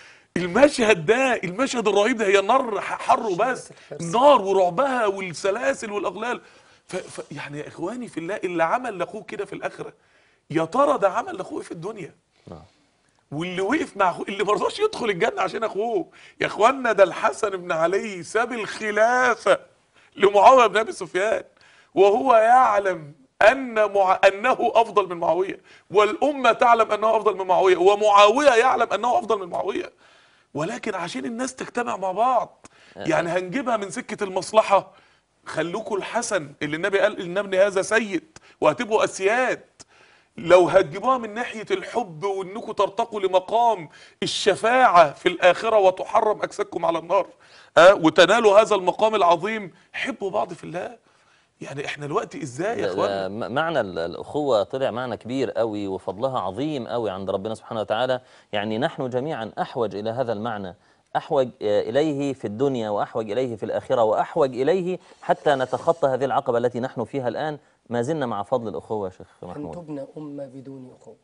المشهد ده المشهد الرهيب ده هي النار ح- حر وبس النار ورعبها والسلاسل والاغلال ف... ف... يعني يا اخواني في الله اللي عمل لاخوه كده في الاخره يا ترى ده عمل لاخوه إيه في الدنيا
نعم
واللي وقف مع اخوه اللي ما رضاش يدخل الجنه عشان اخوه يا اخوانا ده الحسن بن علي ساب الخلافه لمعاويه بن ابي سفيان وهو يعلم ان مع... انه افضل من معاويه والامه تعلم انه افضل من معاويه ومعاويه يعلم انه افضل من معاويه ولكن عشان الناس تجتمع مع بعض يعني هنجيبها من سكه المصلحه خلوكوا الحسن اللي النبي قال ان ابني هذا سيد وهتبقوا اسياد لو هتجيبوها من ناحية الحب وانكم ترتقوا لمقام الشفاعة في الآخرة وتحرم أجسادكم على النار أه وتنالوا هذا المقام العظيم حبوا بعض في الله يعني احنا الوقت ازاي يا
ده-
اخوانا
ده م- معنى ال- الأخوة طلع معنى كبير قوي وفضلها عظيم قوي عند ربنا سبحانه وتعالى يعني نحن جميعا أحوج إلى هذا المعنى أحوج آه، إليه في الدنيا وأحوج إليه في الآخرة وأحوج إليه حتى نتخطى هذه العقبة التي نحن فيها الآن ما زلنا مع فضل الأخوة يا شيخ
لن
محمود
تبنى أمة بدون أخوة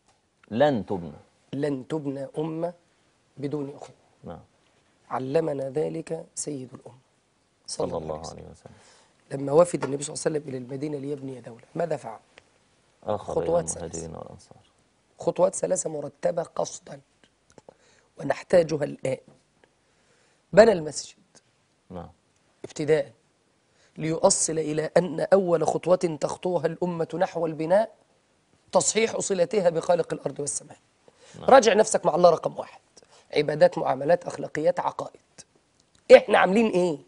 لن تبنى
لن تبنى أمة بدون أخوة
نعم
علمنا ذلك سيد الأمة
صلى الله عليه وسلم
لما وفد النبي صلى الله عليه وسلم إلى المدينة ليبني دولة ماذا فعل؟
آخر بين
خطوات ثلاث.
المهاجرين والأنصار
خطوات ثلاثة مرتبة قصدا ونحتاجها الآن بنى المسجد
نعم
ابتداء ليؤصل إلى أن أول خطوة تخطوها الأمة نحو البناء تصحيح صلتها بخالق الأرض والسماء راجع نفسك مع الله رقم واحد عبادات معاملات أخلاقيات عقائد إحنا عاملين إيه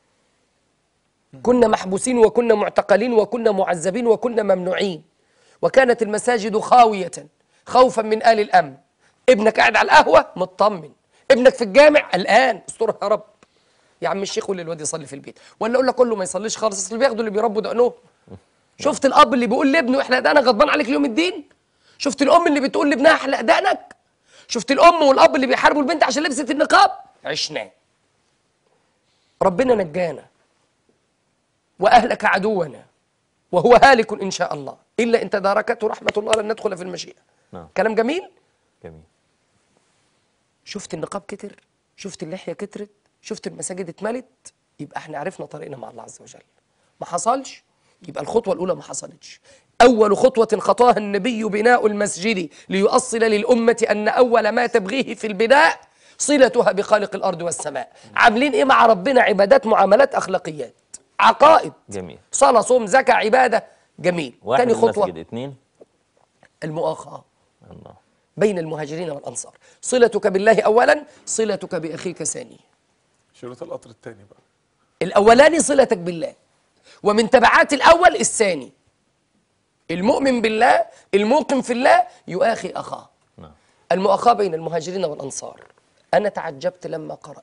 كنا محبوسين وكنا معتقلين وكنا معذبين وكنا ممنوعين وكانت المساجد خاوية خوفا من آل الأمن ابنك قاعد على القهوة مطمن ابنك في الجامع قلقان استرها يا رب يا عم الشيخ قول للواد يصلي في البيت ولا اقول لك كله ما يصليش خالص اصل بياخدوا اللي بيربوا دقنهم شفت الاب اللي بيقول لابنه احلق دقنك غضبان عليك يوم الدين شفت الام اللي بتقول لابنها احلق دقنك شفت الام والاب اللي بيحاربوا البنت عشان لبست النقاب عشناه ربنا نجانا واهلك عدونا وهو هالك ان شاء الله الا ان تداركته رحمه الله لن ندخل في المشيئه
نعم
كلام جميل
جميل
شفت النقاب كتر شفت اللحيه كترت شفت المساجد اتملت يبقى احنا عرفنا طريقنا مع الله عز وجل ما حصلش يبقى الخطوه الاولى ما حصلتش اول خطوه خطاها النبي بناء المسجد ليؤصل للامه ان اول ما تبغيه في البناء صلتها بخالق الارض والسماء عاملين ايه مع ربنا عبادات معاملات اخلاقيات عقائد
جميل
صلاه صوم زكاه عباده جميل
واحد
تاني خطوه
المسجد اثنين
المؤاخاه
الله
بين المهاجرين والانصار صلتك بالله اولا صلتك باخيك ثانيا
شريط القطر الثاني بقى
الأولاني صلتك بالله ومن تبعات الأول الثاني المؤمن بالله الموقن في الله يؤاخي أخاه
نعم
المؤاخاة بين المهاجرين والأنصار أنا تعجبت لما قرأت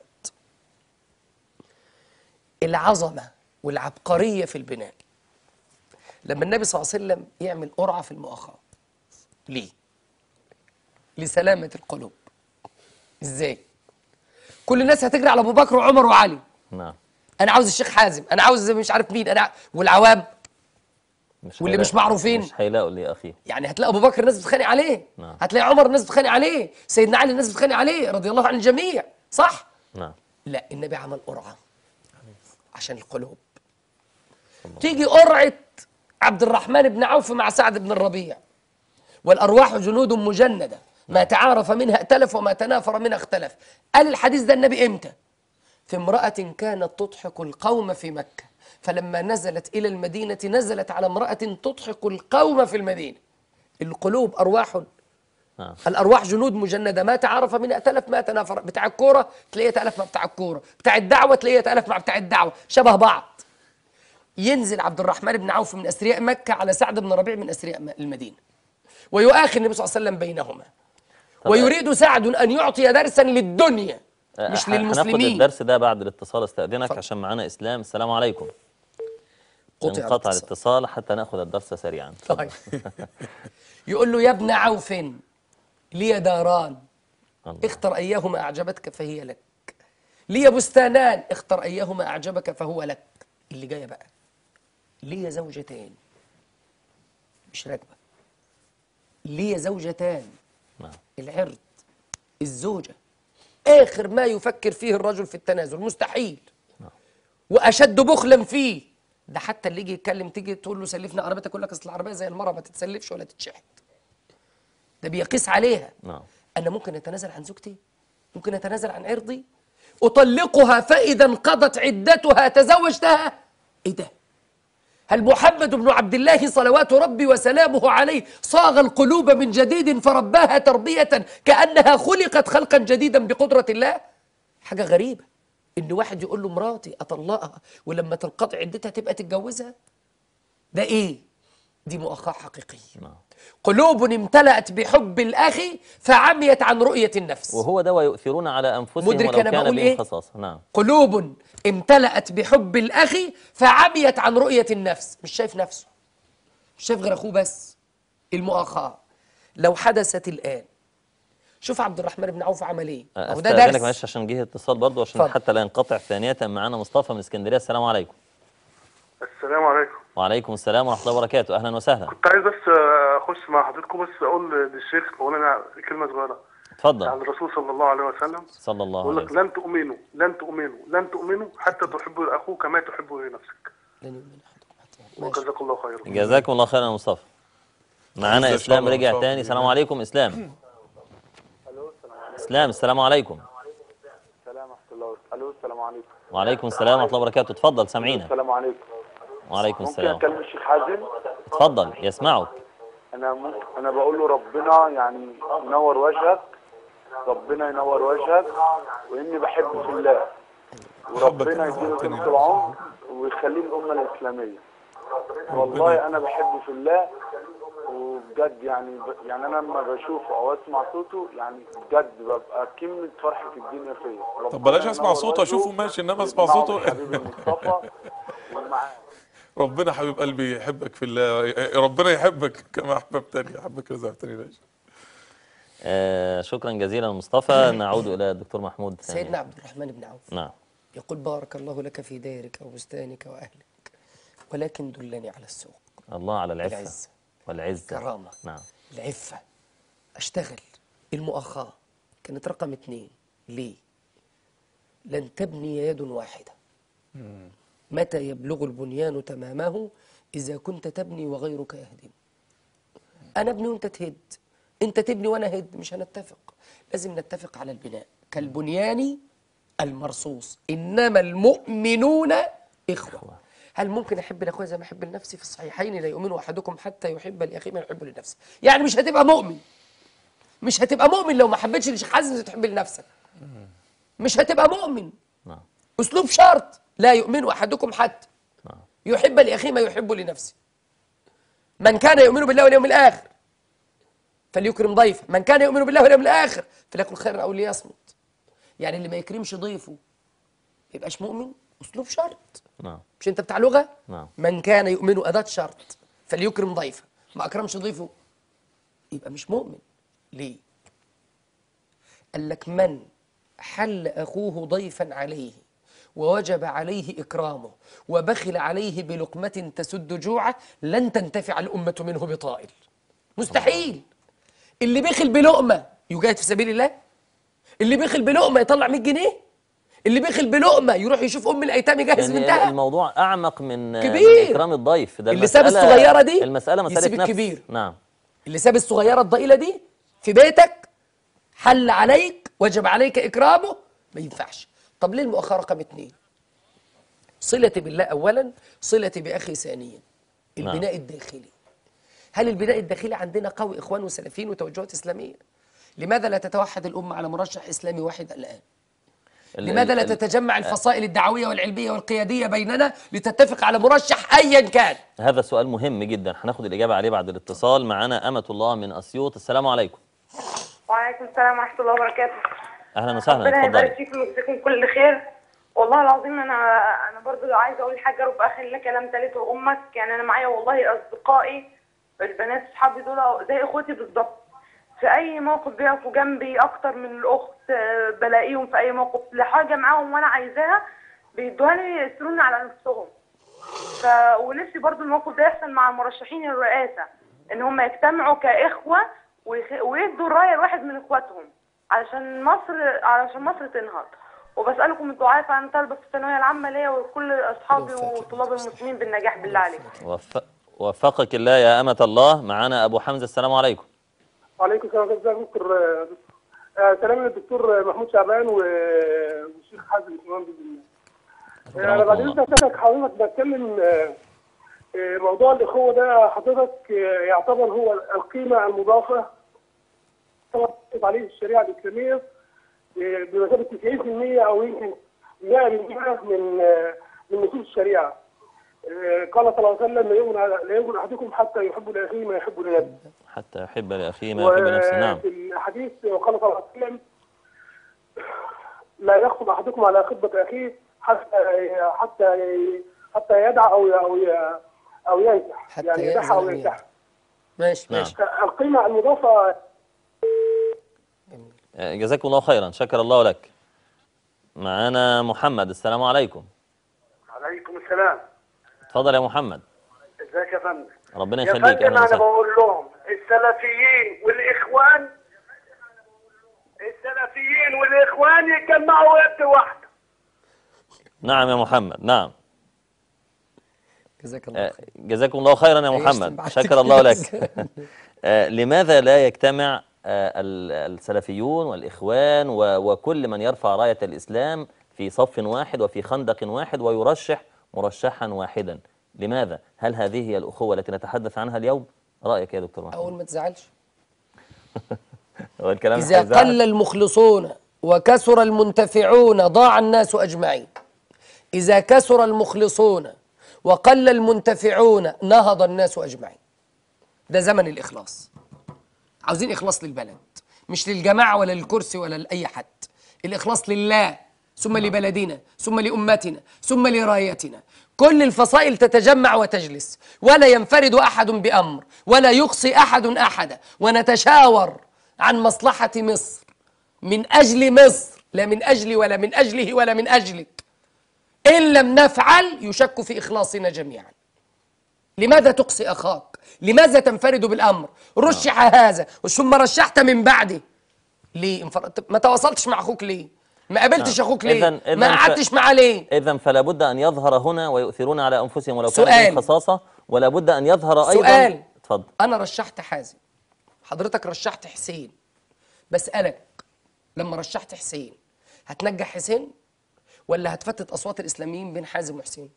العظمة والعبقرية في البناء لما النبي صلى الله عليه وسلم يعمل قرعة في المؤاخاة ليه؟ لسلامة القلوب ازاي؟ كل الناس هتجري على أبو بكر وعمر وعلي
نعم
انا عاوز الشيخ حازم انا عاوز مش عارف مين انا والعوام
مش
واللي
هيلاقوا-
مش معروفين.
مش هيلاقوا لي أخيه
يعني هتلاقي ابو بكر الناس بتتخانق عليه
نعم.
هتلاقي عمر الناس بتتخانق عليه سيدنا علي الناس بتتخانق عليه رضي الله عن الجميع صح
نعم
لا النبي عمل قرعه عشان القلوب تيجي قرعه عبد الرحمن بن عوف مع سعد بن الربيع والارواح جنود مجنده ما تعارف منها ائتلف وما تنافر منها اختلف قال الحديث ده النبي امتى في امرأة كانت تضحك القوم في مكة فلما نزلت إلى المدينة نزلت على امرأة تضحك القوم في المدينة القلوب أرواح
نعم
الأرواح جنود مجندة ما تعرف منها ائتلف ما تنافر بتاع الكورة تلاقيه ائتلف مع بتاع الكورة بتاع الدعوة تلاقيه ائتلف مع بتاع الدعوة شبه بعض ينزل عبد الرحمن بن عوف من أثرياء مكة على سعد بن ربيع من أثرياء م- المدينة ويؤاخي النبي صلى الله عليه وسلم بينهما
طب
ويريد سعد أن يعطي درسا للدنيا
آه،
مش
ه- هناخد
للمسلمين
الدرس ده بعد الاتصال استأذنك
اتفضل.
عشان معانا إسلام السلام عليكم
قطع
انقطع
الاتصال.
الاتصال حتى ناخذ الدرس سريعا
طيب يقول له يا ابن عوف لي داران
الله.
اختر أيهما أعجبتك فهي لك لي بستانان اختر أيهما أعجبك فهو لك اللي جاية بقى لي زوجتان مش راكبة لي زوجتان
نعم
العرض الزوجة آخر ما يفكر فيه الرجل في التنازل مستحيل وأشد بخلا فيه ده حتى اللي يجي يتكلم تيجي تقول له سلفنا عربيتك يقول لك اصل العربيه زي المرأة ما تتسلفش ولا تتشحت ده بيقيس عليها
نعم
أنا ممكن أتنازل عن زوجتي ممكن أتنازل عن عرضي أطلقها فإذا انقضت عدتها تزوجتها إيه ده هل محمد بن عبد الله صلوات ربي وسلامه عليه صاغ القلوب من جديد فرباها تربية كأنها خلقت خلقا جديدا بقدرة الله حاجة غريبة إن واحد يقول له مراتي أطلقها ولما تنقطع عدتها تبقى تتجوزها ده إيه دي مؤاخاة حقيقية
نعم
قلوب امتلأت بحب الأخ فعميت عن رؤية النفس
وهو ده ويؤثرون على أنفسهم
مدرك
ولو
أنا
كان
بقول
بهم
إيه؟
خصاصة نعم
قلوب امتلأت بحب الأخ فعميت عن رؤية النفس مش شايف نفسه مش شايف غير أخوه بس المؤاخاة لو حدثت الآن شوف عبد الرحمن بن عوف عمل إيه أهو ده
استاذنك
درس
معلش عشان جه اتصال برضه عشان
اتفضل.
حتى لا ينقطع ثانية معانا مصطفى من اسكندرية السلام عليكم
السلام عليكم
وعليكم السلام ورحمة الله وبركاته أهلا وسهلا
كنت عايز بس اخش مع حضرتكم بس اقول للشيخ مولانا كلمه صغيره عن
اتفضل
الرسول صلى الله عليه وسلم
صلى الله
يقول
عليه
لك
وسلم
لن تؤمنوا لن تؤمنوا لن تؤمنوا حتى تحبوا لاخوه كما تحبوا لنفسك
لن يؤمن أحدكم حتى ماشي.
وجزاكم الله خيرا
جزاكم الله خيرا يا مصطفى معانا
إن شاء
اسلام
الله
رجع
مصطفى
تاني
بإذن
السلام
الله.
عليكم اسلام اسلام السلام عليكم
السلام ورحمة الله وبركاته. الو السلام عليكم
وعليكم السلام ورحمة الله وبركاته اتفضل سامعينا
السلام عليكم
وعليكم
ممكن
السلام
اكلم الشيخ حازم
اتفضل يسمعك
انا ممكن انا بقول له ربنا يعني ينور وجهك ربنا ينور وجهك واني بحبه في الله وربنا يديله طول العمر ويخليه الامه الاسلاميه والله انا بحبه في الله وبجد يعني ب... يعني انا لما بشوفه او اسمع صوته يعني بجد ببقى كلمه فرحه الدنيا فيا
طب بلاش
ربنا
اسمع
ينور
صوته
وجهه
اشوفه ماشي انما اسمع
ويسمعه
صوته
حبيبي المصطفى ومعاه
ربنا حبيب قلبي يحبك في الله ربنا يحبك كما احببتني احبك رزقتني ماشي
آه شكرا جزيلا مصطفى نعود إلى الدكتور محمود ثانيا
سيدنا عبد الرحمن بن عوف
نعم
يقول بارك الله لك في دارك وبستانك وأهلك ولكن دلني على السوق
الله على العفة
العزة
والعزة
كرامة
نعم
العفة أشتغل المؤاخاة كانت رقم اثنين ليه لن تبني يد واحدة متى يبلغ البنيان تمامه إذا كنت تبني وغيرك يهدم أنا أبني وأنت تهد أنت تبني وأنا هد مش هنتفق لازم نتفق على البناء كالبنيان المرصوص إنما المؤمنون إخوة هل ممكن أحب لأخويا زي ما أحب لنفسي في الصحيحين لا يؤمن أحدكم حتى يحب لأخيه ما يحب لنفسه يعني مش هتبقى مؤمن مش هتبقى مؤمن لو ما حبيتش لشيخ حازم زي تحب لنفسك مش هتبقى مؤمن
نعم
أسلوب شرط لا يؤمن أحدكم حتى
نعم
يحب لأخيه ما يحب لنفسه من كان يؤمن بالله واليوم الآخر فليكرم ضيفه من كان يؤمن بالله واليوم الآخر فليكن خيرا أو ليصمت يعني اللي ما يكرمش ضيفه ما يبقاش مؤمن أسلوب شرط
نعم
مش أنت بتاع لغة
نعم
من كان يؤمن أداة شرط فليكرم ضيفه ما أكرمش ضيفه يبقى مش مؤمن ليه قال لك من حل أخوه ضيفا عليه ووجب عليه إكرامه وبخل عليه بلقمة تسد جوعه لن تنتفع الأمة منه بطائل مستحيل اللي بخل بلقمة يجاهد في سبيل الله اللي بخل بلقمة يطلع 100 جنيه اللي بخل بلقمة يروح يشوف أم الأيتام يجهز
يعني
بنتها
الموضوع أعمق من
كبير.
من إكرام الضيف ده
اللي ساب
المسألة-
الصغيرة دي
المسألة مسألة
يسيب
نفس
الكبير.
نعم
اللي ساب الصغيرة الضئيلة دي في بيتك حل عليك وجب عليك إكرامه ما ينفعش طب ليه المؤخرة رقم اتنين صلتي بالله أولا صلتي بأخي ثانيا البناء الداخلي هل البناء الداخلي عندنا قوي إخوان وسلفيين وتوجهات إسلامية لماذا لا تتوحد الأمة على مرشح إسلامي واحد الآن
ال-
لماذا لا
ال- ال-
تتجمع الفصائل الدعوية والعلمية والقيادية بيننا لتتفق على مرشح أيا كان
هذا سؤال مهم جدا هناخد الإجابة عليه بعد الاتصال معنا أمة الله من أسيوط السلام عليكم
وعليكم السلام ورحمة الله وبركاته
أهلا وسهلا
ربنا يبارك
اتفضلي
فيكم ويجزيكم كل خير والله العظيم انا انا برضو عايزه اقول حاجه رب اخي لك لم تلد امك يعني انا معايا والله اصدقائي البنات اصحابي دول زي اخوتي بالظبط في اي موقف بيقفوا جنبي اكتر من الاخت آه، بلاقيهم في اي موقف لحاجه معاهم وانا عايزاها بيدوها لي يسروني على نفسهم ف ونفسي برضو الموقف ده يحصل مع مرشحين الرئاسه ان هم يجتمعوا كاخوه ويخ... ويدوا الرايه لواحد من اخواتهم علشان مصر علشان مصر تنهض وبسالكم الدعاء فانا طالبه في الثانويه العامه ليا ولكل اصحابي وطلاب المسلمين بالنجاح بالله عليكم
وف... وفقك الله يا أمة الله معنا أبو حمزة السلام عليكم
وعليكم السلام ازيك يا دكتور آه، سلام للدكتور محمود شعبان و- والشيخ حازم اسمان باذن الله. آه، انا بعد
الله.
اذنك حضرتك بتكلم آه، آه، موضوع الاخوه ده حضرتك آه، يعتبر هو القيمه المضافه طبعا عليه الشريعه الاسلاميه آه، بمثابه 90% او يمكن 100% من آه، من نصوص الشريعه. آه، قال صلى الله عليه وسلم لا يؤمن لا يؤمن احدكم حتى يحب لاخيه ما يحب لنفسه.
حتى يحب لأخيه ما يحب لنفسه نعم
وفي الحديث وقال صلى الله عليه وسلم لا يخطب احدكم على خطبه اخيه حتى حتى حتى يدع او او او ينكح
حتى
يعني
يأذن
يدع او
أن
ينكح
ماشي
نعم.
ماشي
القيمه المضافه
آه، جزاكم الله خيرا شكر الله لك معنا محمد السلام عليكم
عليكم السلام
اتفضل يا محمد
ازيك يا فندم
ربنا
يا
يخليك
فندم
أهلا
انا
وسهلا
بقول لهم السلفيين والاخوان السلفيين والاخوان يتجمعوا يد واحده
نعم يا محمد نعم
جزاك الله
آه،
خير
جزاكم الله خيرا يا
عيشت
محمد
بعد
شكر الله
كده.
لك آه، لماذا لا يجتمع آه، ال- السلفيون والإخوان و- وكل من يرفع راية الإسلام في صف واحد وفي خندق واحد ويرشح مرشحا واحدا لماذا؟ هل هذه هي الأخوة التي نتحدث عنها اليوم؟ رأيك يا دكتور محمد
اول ما تزعلش
هو الكلام
إذا
هيزعل.
قل المخلصون وكثر المنتفعون ضاع الناس أجمعين إذا كثر المخلصون وقل المنتفعون نهض الناس أجمعين ده زمن الإخلاص عاوزين إخلاص للبلد مش للجماعة ولا للكرسي ولا لأي حد الإخلاص لله ثم لبلدنا ثم لأمتنا ثم لرايتنا كل الفصائل تتجمع وتجلس ولا ينفرد أحد بأمر ولا يقصي أحد أحدا ونتشاور عن مصلحة مصر من أجل مصر لا من أجلي ولا من أجله ولا من أجلك إن لم نفعل يشك في إخلاصنا جميعا لماذا تقصي أخاك لماذا تنفرد بالأمر رشح هذا ثم رشحت من بعده ليه انفردت ما تواصلتش مع أخوك ليه ما قابلتش
نعم.
أخوك ليه
إذن- إذن
ما
ف-
قعدتش معاه ليه
إذا فلا بد أن يظهر هنا ويؤثرون على أنفسهم ولو كان
سؤال.
من خصاصة ولا بد أن يظهر أيضا
سؤال.
اتفضل
أنا رشحت حازم حضرتك رشحت حسين بسألك لما رشحت حسين هتنجح حسين ولا هتفتت أصوات الإسلاميين بين حازم وحسين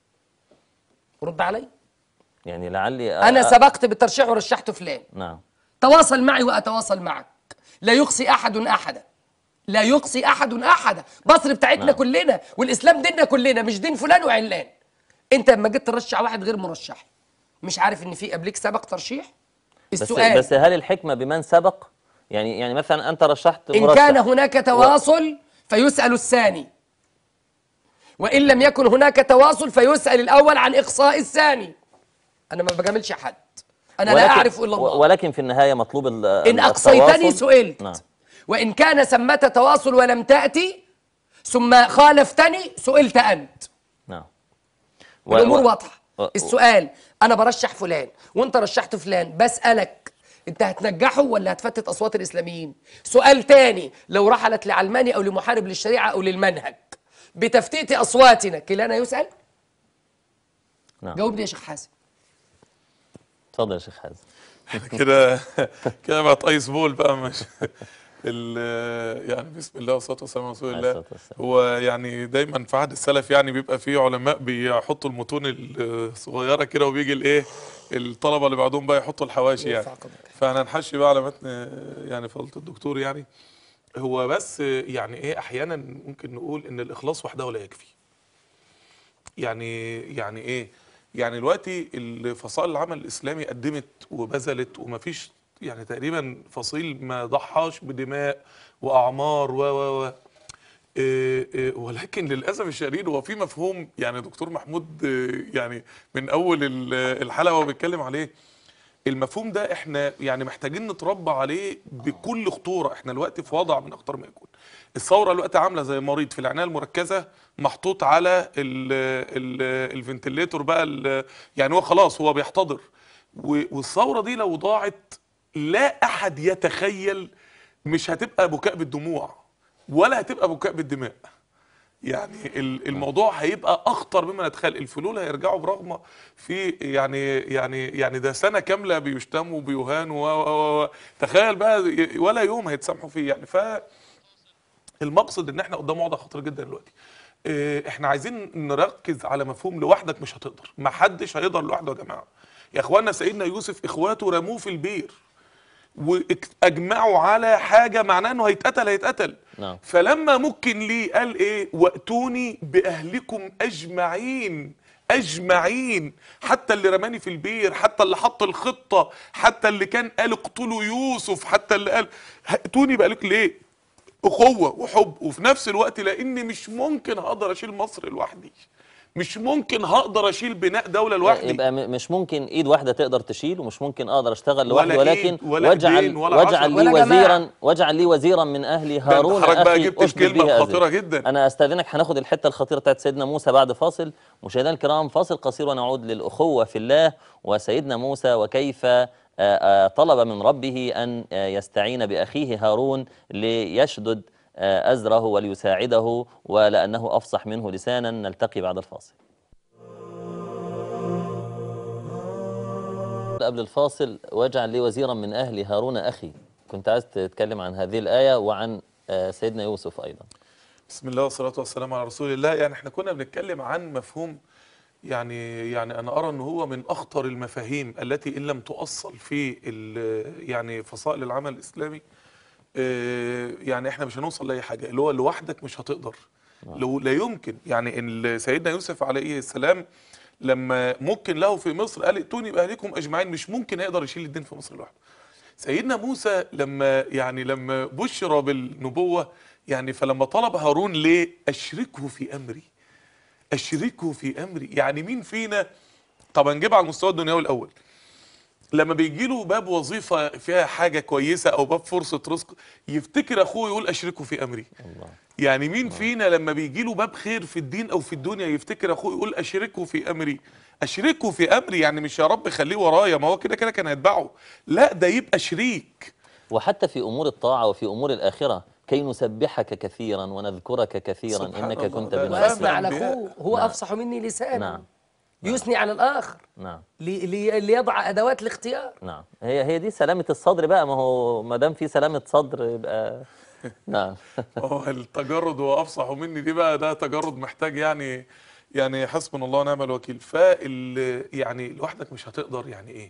رد علي
يعني لعلي أ-
أنا
أ-
سبقت بالترشيح ورشحت فلان
نعم
تواصل معي وأتواصل معك لا يقصي أحد أحدا لا يقصي أحد أحدا مصر بتاعتنا
نعم.
كلنا والإسلام ديننا كلنا مش دين فلان وعلان أنت لما جيت ترشح واحد غير مرشح مش عارف إن في قبليك سبق ترشيح
بس
السؤال
بس هل الحكمة بمن سبق؟ يعني يعني مثلا أنت رشحت
إن
مرشح
كان هناك تواصل فيسأل الثاني وإن لم يكن هناك تواصل فيسأل الأول عن إقصاء الثاني أنا ما بجاملش حد أنا لا
ولكن-
أعرف إلا الله
ولكن في النهاية مطلوب ال-
إن
ال-
أقصيتني
التواصل.
سئلت
نعم
وإن كان ثمة تواصل ولم تأتي ثم خالفتني سئلت أنت
نعم و-
الأمور
و-
واضحة
و-
السؤال أنا برشح فلان وأنت رشحت فلان بسألك أنت هتنجحه ولا هتفتت أصوات الإسلاميين سؤال تاني لو رحلت لعلماني أو لمحارب للشريعة أو للمنهج بتفتيت أصواتنا كلانا يسأل
نعم
جاوبني يا شيخ حازم
اتفضل يا شيخ حازم
كده كده بقت ايس بول بقى مش ال- يعني بسم الله والصلاه والسلام على رسول
عليه
الله
الصلاة والسلام.
هو يعني دايما في عهد السلف يعني بيبقى فيه علماء بيحطوا المتون الصغيره كده وبيجي الايه الطلبه اللي بعدهم بقى يحطوا الحواشي يعني
يرفع قدرك.
فانا نحشي بقى على متن يعني فضيله الدكتور يعني هو بس يعني ايه احيانا ممكن نقول ان الاخلاص وحده لا يكفي يعني يعني ايه يعني دلوقتي الفصائل العمل الاسلامي قدمت وبذلت ومفيش يعني تقريبا فصيل ما ضحاش بدماء واعمار و و و إيه إيه ولكن للاسف الشديد هو في مفهوم يعني دكتور محمود إيه يعني من اول ال- الحلقه وهو بيتكلم عليه المفهوم ده احنا يعني محتاجين نتربى عليه بكل خطوره احنا الوقت في وضع من اخطر ما يكون الثوره الوقت عامله زي مريض في العنايه المركزه محطوط على ال ال الفنتليتور بقى ال يعني هو خلاص هو بيحتضر و- والثوره دي لو ضاعت لا احد يتخيل مش هتبقى بكاء بالدموع ولا هتبقى بكاء بالدماء يعني ال- الموضوع هيبقى اخطر مما نتخيل الفلول هيرجعوا برغم في يعني يعني يعني ده سنه كامله بيشتموا وبيهانوا و- و- و- تخيل بقى ي- ولا يوم هيتسامحوا فيه يعني ف المقصد ان احنا قدام وضع خطير جدا دلوقتي إيه، احنا عايزين نركز على مفهوم لوحدك مش هتقدر ما حدش هيقدر لوحده يا جماعه يا اخوانا سيدنا يوسف اخواته رموه في البير واجمعوا على حاجه معناه انه هيتقتل هيتقتل
نعم.
فلما ممكن ليه قال ايه واتوني باهلكم اجمعين اجمعين حتى اللي رماني في البير حتى اللي حط الخطه حتى اللي كان قال اقتلوا يوسف حتى اللي قال ائتوني باهلك ليه اخوه وحب وفي نفس الوقت لاني مش ممكن هقدر اشيل مصر لوحدي مش ممكن هقدر اشيل بناء دوله لوحدي
يبقى م- مش ممكن ايد واحده تقدر تشيل ومش ممكن اقدر اشتغل
ولا
لوحدي
إيد
ولكن
ولا
واجعل
إيدين ولا
واجعل
عشرة
لي
ولا جماعة.
وزيرا واجعل لي وزيرا من اهلي
ده أنت
هارون
حضرتك بقى
اخي
جبت
أشدد
الكلمة
به أزري.
الخطيرة جدا.
انا استاذنك هناخد الحته الخطيره بتاعت سيدنا موسى بعد فاصل مشاهدينا الكرام فاصل قصير ونعود للاخوه في الله وسيدنا موسى وكيف آه، آه، طلب من ربه ان آه، يستعين باخيه هارون ليشدد آه، ازره وليساعده ولانه افصح منه لسانا نلتقي بعد الفاصل قبل الفاصل واجعل لي وزيرا من اهلي هارون اخي كنت عايز تتكلم عن هذه الايه وعن آه، سيدنا يوسف ايضا
بسم الله والصلاة والسلام على رسول الله يعني احنا كنا بنتكلم عن مفهوم يعني يعني انا ارى ان هو من اخطر المفاهيم التي ان لم تؤصل في ال- يعني فصائل العمل الاسلامي آه، يعني احنا مش هنوصل لاي حاجه اللي هو لوحدك مش هتقدر لو لا يمكن يعني ان سيدنا يوسف عليه السلام لما ممكن له في مصر قال ائتوني باهلكم اجمعين مش ممكن هيقدر يشيل الدين في مصر لوحده سيدنا موسى لما يعني لما بشر بالنبوة يعني فلما طلب هارون ليه أشركه في أمري أشركه في أمري يعني مين فينا طب نجيب على المستوى الدنيوي الأول لما بيجي له باب وظيفة فيها حاجة كويسة أو باب فرصة رزق يفتكر أخوه يقول أشركه في أمري
الله
يعني مين فينا لما بيجي له باب خير في الدين او في الدنيا يفتكر اخوه يقول اشركه في امري اشركه في امري يعني مش يا رب خليه ورايا ما هو كده كده كان هيتبعه لا ده يبقى شريك
وحتى في امور الطاعه وفي امور الاخره كي نسبحك كثيرا ونذكرك كثيرا
سبحان
انك
الله،
كنت
ده
بنا
فاهم
وأثنى على
الأنبياء.
أخوه هو
نعم.
أفصح مني لسانا
نعم
يثني على الآخر
نعم
لي- لي- ليضع أدوات الاختيار
نعم هي هي دي سلامه الصدر بقى ما هو ما دام في سلامه صدر يبقى نعم
هو التجرد وافصح مني دي بقى ده تجرد محتاج يعني يعني حسبنا الله ونعم الوكيل فال يعني لوحدك مش هتقدر يعني ايه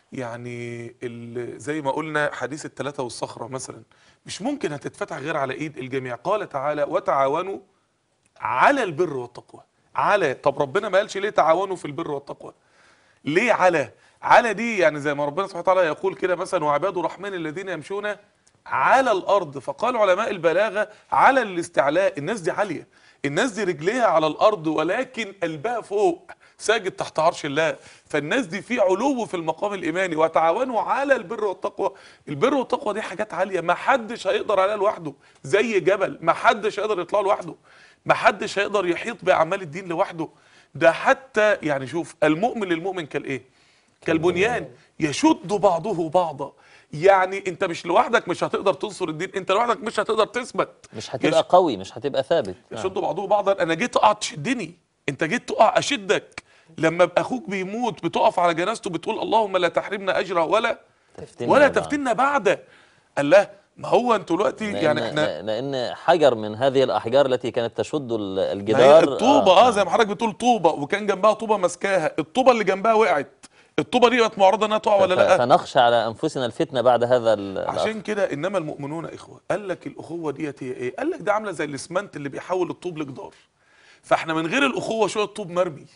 يعني ال- زي ما قلنا حديث الثلاثة والصخرة مثلا مش ممكن هتتفتح غير على ايد الجميع قال تعالى وتعاونوا على البر والتقوى على طب ربنا ما قالش ليه تعاونوا في البر والتقوى ليه على على دي يعني زي ما ربنا سبحانه وتعالى يقول كده مثلا وعباد الرحمن الذين يمشون على الارض فقال علماء البلاغه على الاستعلاء الناس دي عاليه الناس دي رجليها على الارض ولكن قلبها فوق ساجد تحت عرش الله فالناس دي في علو في المقام الايماني وتعاونوا على البر والتقوى البر والتقوى دي حاجات عاليه ما حدش هيقدر عليها لوحده زي جبل ما حدش هيقدر يطلع لوحده ما حدش هيقدر يحيط باعمال الدين لوحده ده حتى يعني شوف المؤمن للمؤمن كالايه كالبنيان يشد بعضه بعضا يعني انت مش لوحدك مش هتقدر تنصر الدين انت لوحدك مش هتقدر تثبت
مش هتبقى قوي مش هتبقى ثابت نعم.
يشد بعضه بعضا انا جيت اقع تشدني انت جيت تقع اشدك لما ابقى اخوك بيموت بتقف على جنازته بتقول اللهم لا تحرمنا اجره ولا
تفتنا
ولا
بعض.
تفتنا بعده قال لا ما هو انتوا دلوقتي
لأن,
يعني احنا
لان حجر من هذه الاحجار التي كانت تشد ال-
ما هي
الجدار
الطوبه اه,
نعم.
زي ما حضرتك بتقول طوبه وكان جنبها طوبه ماسكاها الطوبه اللي جنبها وقعت الطوبه دي بقت معرضه انها تقع ولا
ف-
لا
فنخشى على انفسنا الفتنه بعد هذا ال- الأخ.
عشان كده انما المؤمنون اخوه قال لك الاخوه ديت هي ايه قال لك ده عامله زي الاسمنت اللي بيحول الطوب لجدار فاحنا من غير الاخوه شويه طوب مرمي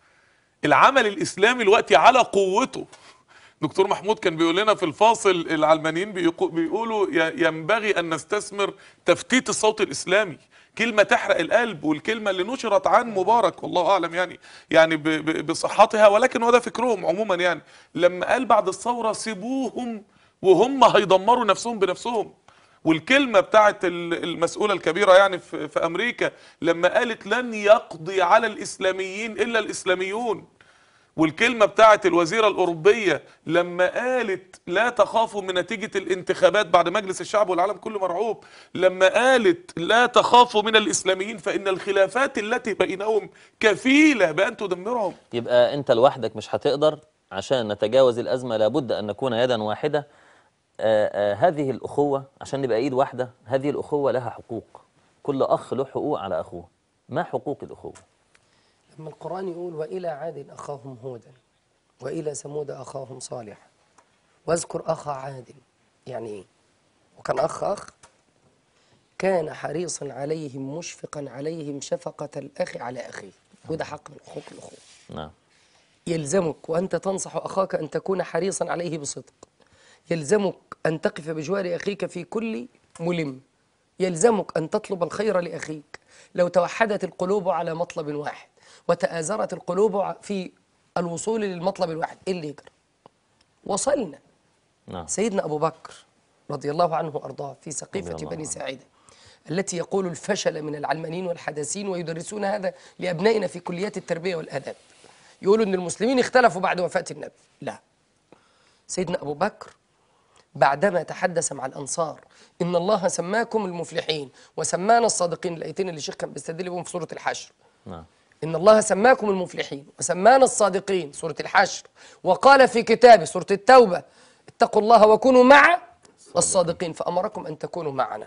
العمل الاسلامي الوقتي على قوته دكتور محمود كان بيقول لنا في الفاصل العلمانيين بيقو- بيقولوا ي- ينبغي ان نستثمر تفتيت الصوت الاسلامي كلمه تحرق القلب والكلمه اللي نشرت عن مبارك والله اعلم يعني يعني ب- ب- بصحتها ولكن هو ده فكرهم عموما يعني لما قال بعد الثوره سيبوهم وهم هيدمروا نفسهم بنفسهم والكلمه بتاعت ال- المسؤوله الكبيره يعني في, في امريكا لما قالت لن يقضي على الاسلاميين الا الاسلاميون والكلمة بتاعت الوزيرة الأوروبية لما قالت لا تخافوا من نتيجة الانتخابات بعد مجلس الشعب والعالم كله مرعوب لما قالت لا تخافوا من الإسلاميين فإن الخلافات التي بينهم كفيلة بأن تدمرهم
يبقى انت لوحدك مش هتقدر عشان نتجاوز الازمه لابد ان نكون يدا واحده آه آه هذه الاخوه عشان نبقى ايد واحده هذه الاخوه لها حقوق كل اخ له حقوق على اخوه ما حقوق الاخوه
لما القرآن يقول وإلى عاد أخاهم هودا وإلى ثمود أخاهم صالح واذكر أخا عاد يعني إيه؟ وكان أخ أخ كان حريصا عليهم مشفقا عليهم شفقة الأخ على أخيه وده حق من حقوق الأخوة
نعم
يلزمك وأنت تنصح أخاك أن تكون حريصا عليه بصدق يلزمك أن تقف بجوار أخيك في كل ملم يلزمك أن تطلب الخير لأخيك لو توحدت القلوب على مطلب واحد وتآزرت القلوب ع- في الوصول للمطلب الواحد إيه اللي يجرى وصلنا
نعم
سيدنا أبو بكر رضي الله عنه وأرضاه في
رضي
سقيفة
الله
بني
عنه.
ساعدة التي يقول الفشل من العلمانيين والحداثين ويدرسون هذا لأبنائنا في كليات التربية والآداب يقولوا أن المسلمين اختلفوا بعد وفاة النبي لا سيدنا أبو بكر بعدما تحدث مع الأنصار إن الله سماكم المفلحين وسمانا الصادقين الآيتين اللي الشيخ كان بيستدل بهم في سورة الحشر
نعم
إن الله سماكم المفلحين وسمانا الصادقين سورة الحشر وقال في كتابه سورة التوبة اتقوا الله وكونوا مع الصادقين فأمركم أن تكونوا معنا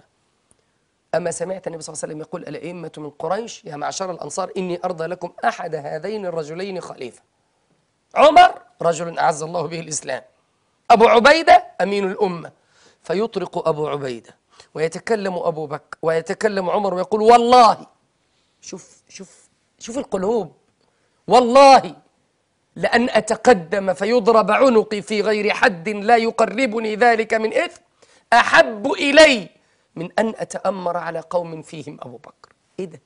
أما سمعت النبي صلى الله عليه وسلم يقول الأئمة من قريش يا معشر الأنصار إني أرضى لكم أحد هذين الرجلين خليفة عمر رجل أعز الله به الإسلام أبو عبيدة أمين الأمة فيطرق أبو عبيدة ويتكلم أبو بكر ويتكلم عمر ويقول والله شوف شوف شوف القلوب والله لأن أتقدم فيضرب عنقي في غير حد لا يقربني ذلك من إثم أحب إلي من أن أتأمر على قوم فيهم أبو بكر إيه ده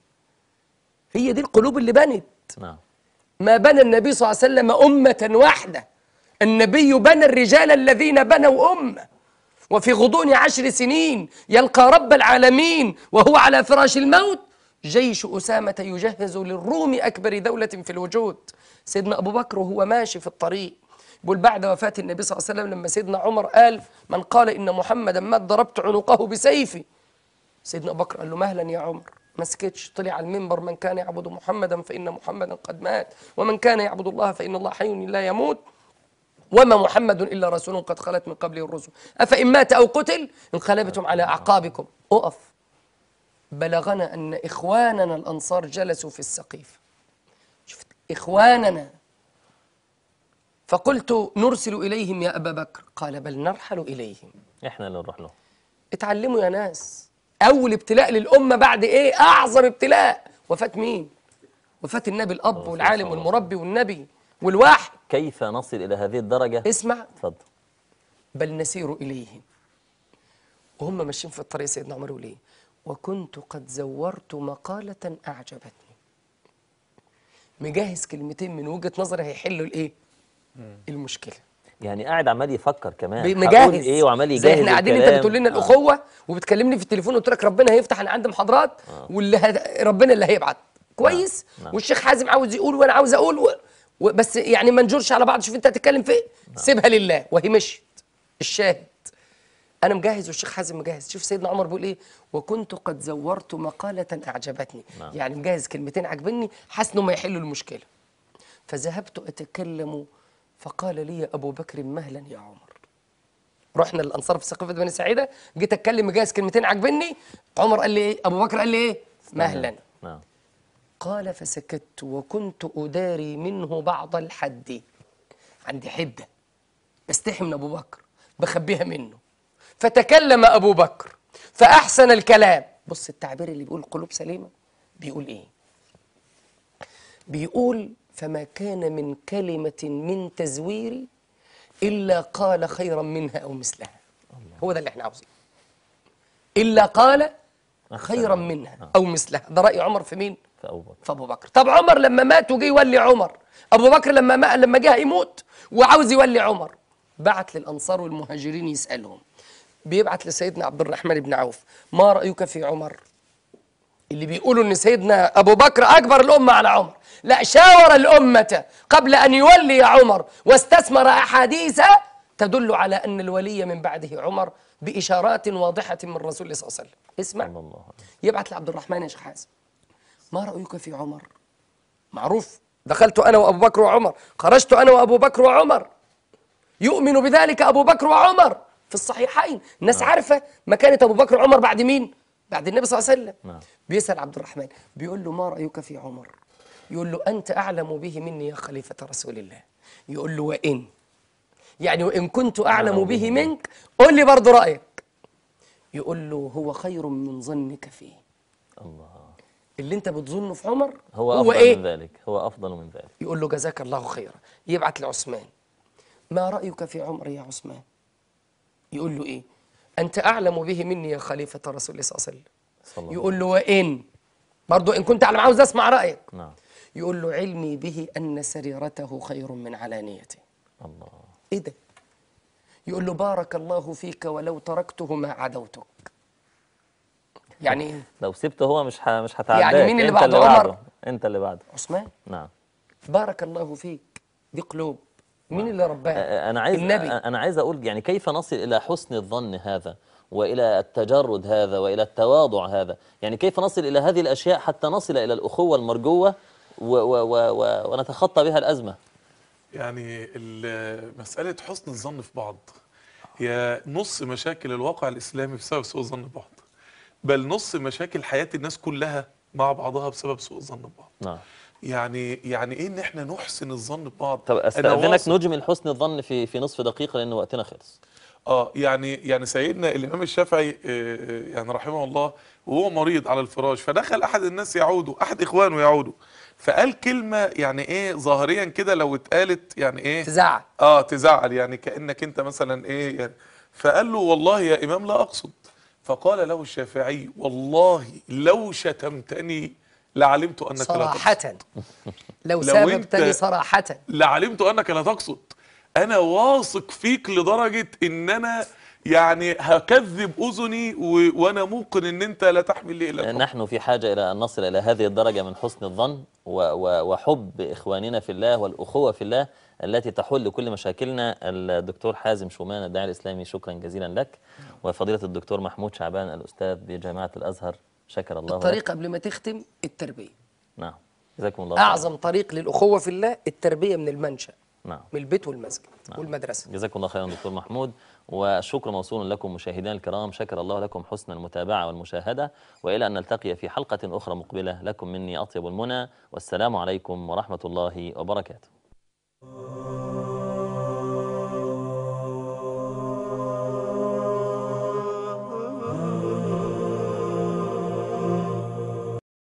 هي دي القلوب اللي بنت
نعم
ما بنى النبي صلى الله عليه وسلم أمة واحدة النبي بنى الرجال الذين بنوا أمة وفي غضون عشر سنين يلقى رب العالمين وهو على فراش الموت جيش أسامة يجهز للروم أكبر دولة في الوجود سيدنا أبو بكر وهو ماشي في الطريق بيقول بعد وفاة النبي صلى الله عليه وسلم لما سيدنا عمر قال من قال إن محمدا مات ضربت عنقه بسيفي سيدنا أبو بكر قال له مهلا يا عمر ما سكتش طلع على المنبر من كان يعبد محمدا فإن محمدا قد مات ومن كان يعبد الله فإن الله حي لا يموت وما محمد إلا رسول قد خلت من قبله الرسل أفإن مات أو قتل انقلبتم على أعقابكم أقف بلغنا أن إخواننا الأنصار جلسوا في السقيف شفت إخواننا فقلت نرسل إليهم يا أبا بكر قال بل نرحل إليهم
احنا اللي نروح له
اتعلموا يا ناس أول ابتلاء للأمة بعد إيه أعظم ابتلاء وفاة مين وفاة النبي الأب والعالم والمربي والنبي والوحي
كيف نصل الى هذه الدرجه
اسمع
اتفضل
بل نسير إليهم وهم ماشيين في الطريق سيدنا عمر يقول إيه وكنت قد زورت مقالة أعجبتني مجهز كلمتين من وجهة نظري هيحلوا الإيه المشكلة
يعني قاعد عمال يفكر كمان
مجهز
هقول ايه وعمال يجهز
زي احنا قاعدين انت
الكلام.
بتقول لنا
آه.
الاخوه وبتكلمني في التليفون قلت لك ربنا هيفتح انا عندي محاضرات واللي هد... ربنا اللي هيبعت كويس
نعم.
والشيخ حازم عاوز يقول وانا عاوز اقول و... و... بس يعني ما نجرش على بعض شوف انت هتتكلم في ايه سيبها لله وهي مشيت الشاهد انا مجهز والشيخ حازم مجهز شوف سيدنا عمر بيقول ايه وكنت قد زورت مقاله اعجبتني
نعم.
يعني مجهز كلمتين عجبني حاسس انهم هيحلوا المشكله فذهبت اتكلم فقال لي ابو بكر مهلا يا عمر رحنا للانصار في سقيفه بني سعيده جيت اتكلم مجهز كلمتين عجبني عمر قال لي ايه ابو بكر قال لي ايه مهلا
نعم
قال فسكت وكنت أداري منه بعض الحد عندي حدة بستحي من أبو بكر بخبيها منه فتكلم أبو بكر فأحسن الكلام بص التعبير اللي بيقول قلوب سليمة بيقول إيه بيقول فما كان من كلمة من تزويري إلا قال خيرا منها أو مثلها هو ده اللي احنا عاوزينه إلا قال خيرا منها او مثلها ده راي عمر في مين
في ابو بكر
في ابو بكر طب عمر لما مات وجه يولي عمر ابو بكر لما ما لما جه يموت وعاوز يولي عمر بعت للانصار والمهاجرين يسالهم بيبعت لسيدنا عبد الرحمن بن عوف ما رايك في عمر اللي بيقولوا ان سيدنا ابو بكر اكبر الامه على عمر لا شاور الامه قبل ان يولي عمر واستثمر احاديث تدل على ان الولي من بعده عمر باشارات واضحه من رسول الله صلى الله عليه وسلم اسمع
صلى الله عليه
يبعت لعبد الرحمن يا شيخ حازم ما رأيك في عمر معروف دخلت أنا وأبو بكر وعمر خرجت أنا وأبو بكر وعمر يؤمن بذلك أبو بكر وعمر في الصحيحين الناس عارفة مكانة أبو بكر وعمر بعد مين بعد النبي صلى الله عليه وسلم
نعم.
بيسأل عبد الرحمن بيقول له ما رأيك في عمر يقول له أنت أعلم به مني يا خليفة رسول الله يقول له وإن يعني وإن كنت أعلم به منك قل لي برضه رأيك يقول له هو خير من ظنك فيه
الله
اللي انت بتظنه في عمر
هو,
هو
افضل
ايه
من ذلك هو افضل من ذلك
يقول له جزاك الله خيرا يبعت لعثمان ما رايك في عمر يا عثمان يقول له ايه انت اعلم به مني يا خليفه رسول الله صلى الله عليه وسلم
صلى الله
يقول له وان برضه ان كنت اعلم عاوز اسمع رايك
نعم
يقول له علمي به ان سريرته خير من علانيته
الله
ايه ده يقول له بارك الله فيك ولو تركته ما عدوتك يعني ايه
لو سبته هو مش ح... مش هتعداك
يعني مين اللي
انت
بعد
اللي
عمر؟
بعده انت اللي بعده
عثمان
نعم
بارك الله فيك دي قلوب مين اللي رباها
انا عايز
النبي
انا عايز اقول يعني كيف نصل الى حسن الظن هذا والى التجرد هذا والى التواضع هذا يعني كيف نصل الى هذه الاشياء حتى نصل الى الاخوه المرجوه و و و و ونتخطى بها الازمه
يعني ال- مسألة حسن الظن في بعض هي نص مشاكل الواقع الإسلامي بسبب سوء الظن ببعض بل نص مشاكل حياة الناس كلها مع بعضها بسبب سوء الظن ببعض
نعم
يعني يعني ايه ان احنا نحسن الظن ببعض
طب
أنا
استاذنك
واثق-
نجمل حسن الظن في في نصف دقيقه لان وقتنا خلص
اه يعني يعني سيدنا الامام الشافعي آه، آه، يعني رحمه الله وهو مريض على الفراش فدخل احد الناس يعوده احد اخوانه يعوده فقال كلمه يعني ايه ظاهريا كده لو اتقالت يعني ايه
تزعل
اه تزعل يعني كانك انت مثلا ايه يعني فقال له والله يا امام لا اقصد فقال له الشافعي والله لو شتمتني لعلمت انك لا تقصد
صراحة لو
لو
سابقتني
أنت-
صراحة
لعلمت انك لا تقصد انا واثق فيك لدرجه ان انا يعني هكذب اذني و... وانا موقن ان انت لا تحمل لي الا الحب
نحن في حاجة إلى أن نصل إلى هذه الدرجة من حسن الظن و و وحب إخواننا في الله والأخوة في الله التي تحل كل مشاكلنا الدكتور حازم شومان الداعي الإسلامي شكرا جزيلا لك وفضيلة الدكتور محمود شعبان الأستاذ بجامعة الأزهر شكر الله لك
الطريق قبل ما تختم التربية
نعم جزاكم الله خيرا.
أعظم طريق للأخوة في الله التربية من المنشأ
نعم
من البيت والمسجد والمدرسة
جزاكم الله خيرا دكتور محمود والشكر موصول لكم مشاهدينا الكرام شكر الله لكم حسن المتابعة والمشاهدة وإلى أن نلتقي في حلقة أخرى مقبلة لكم مني أطيب المنى والسلام عليكم ورحمة الله وبركاته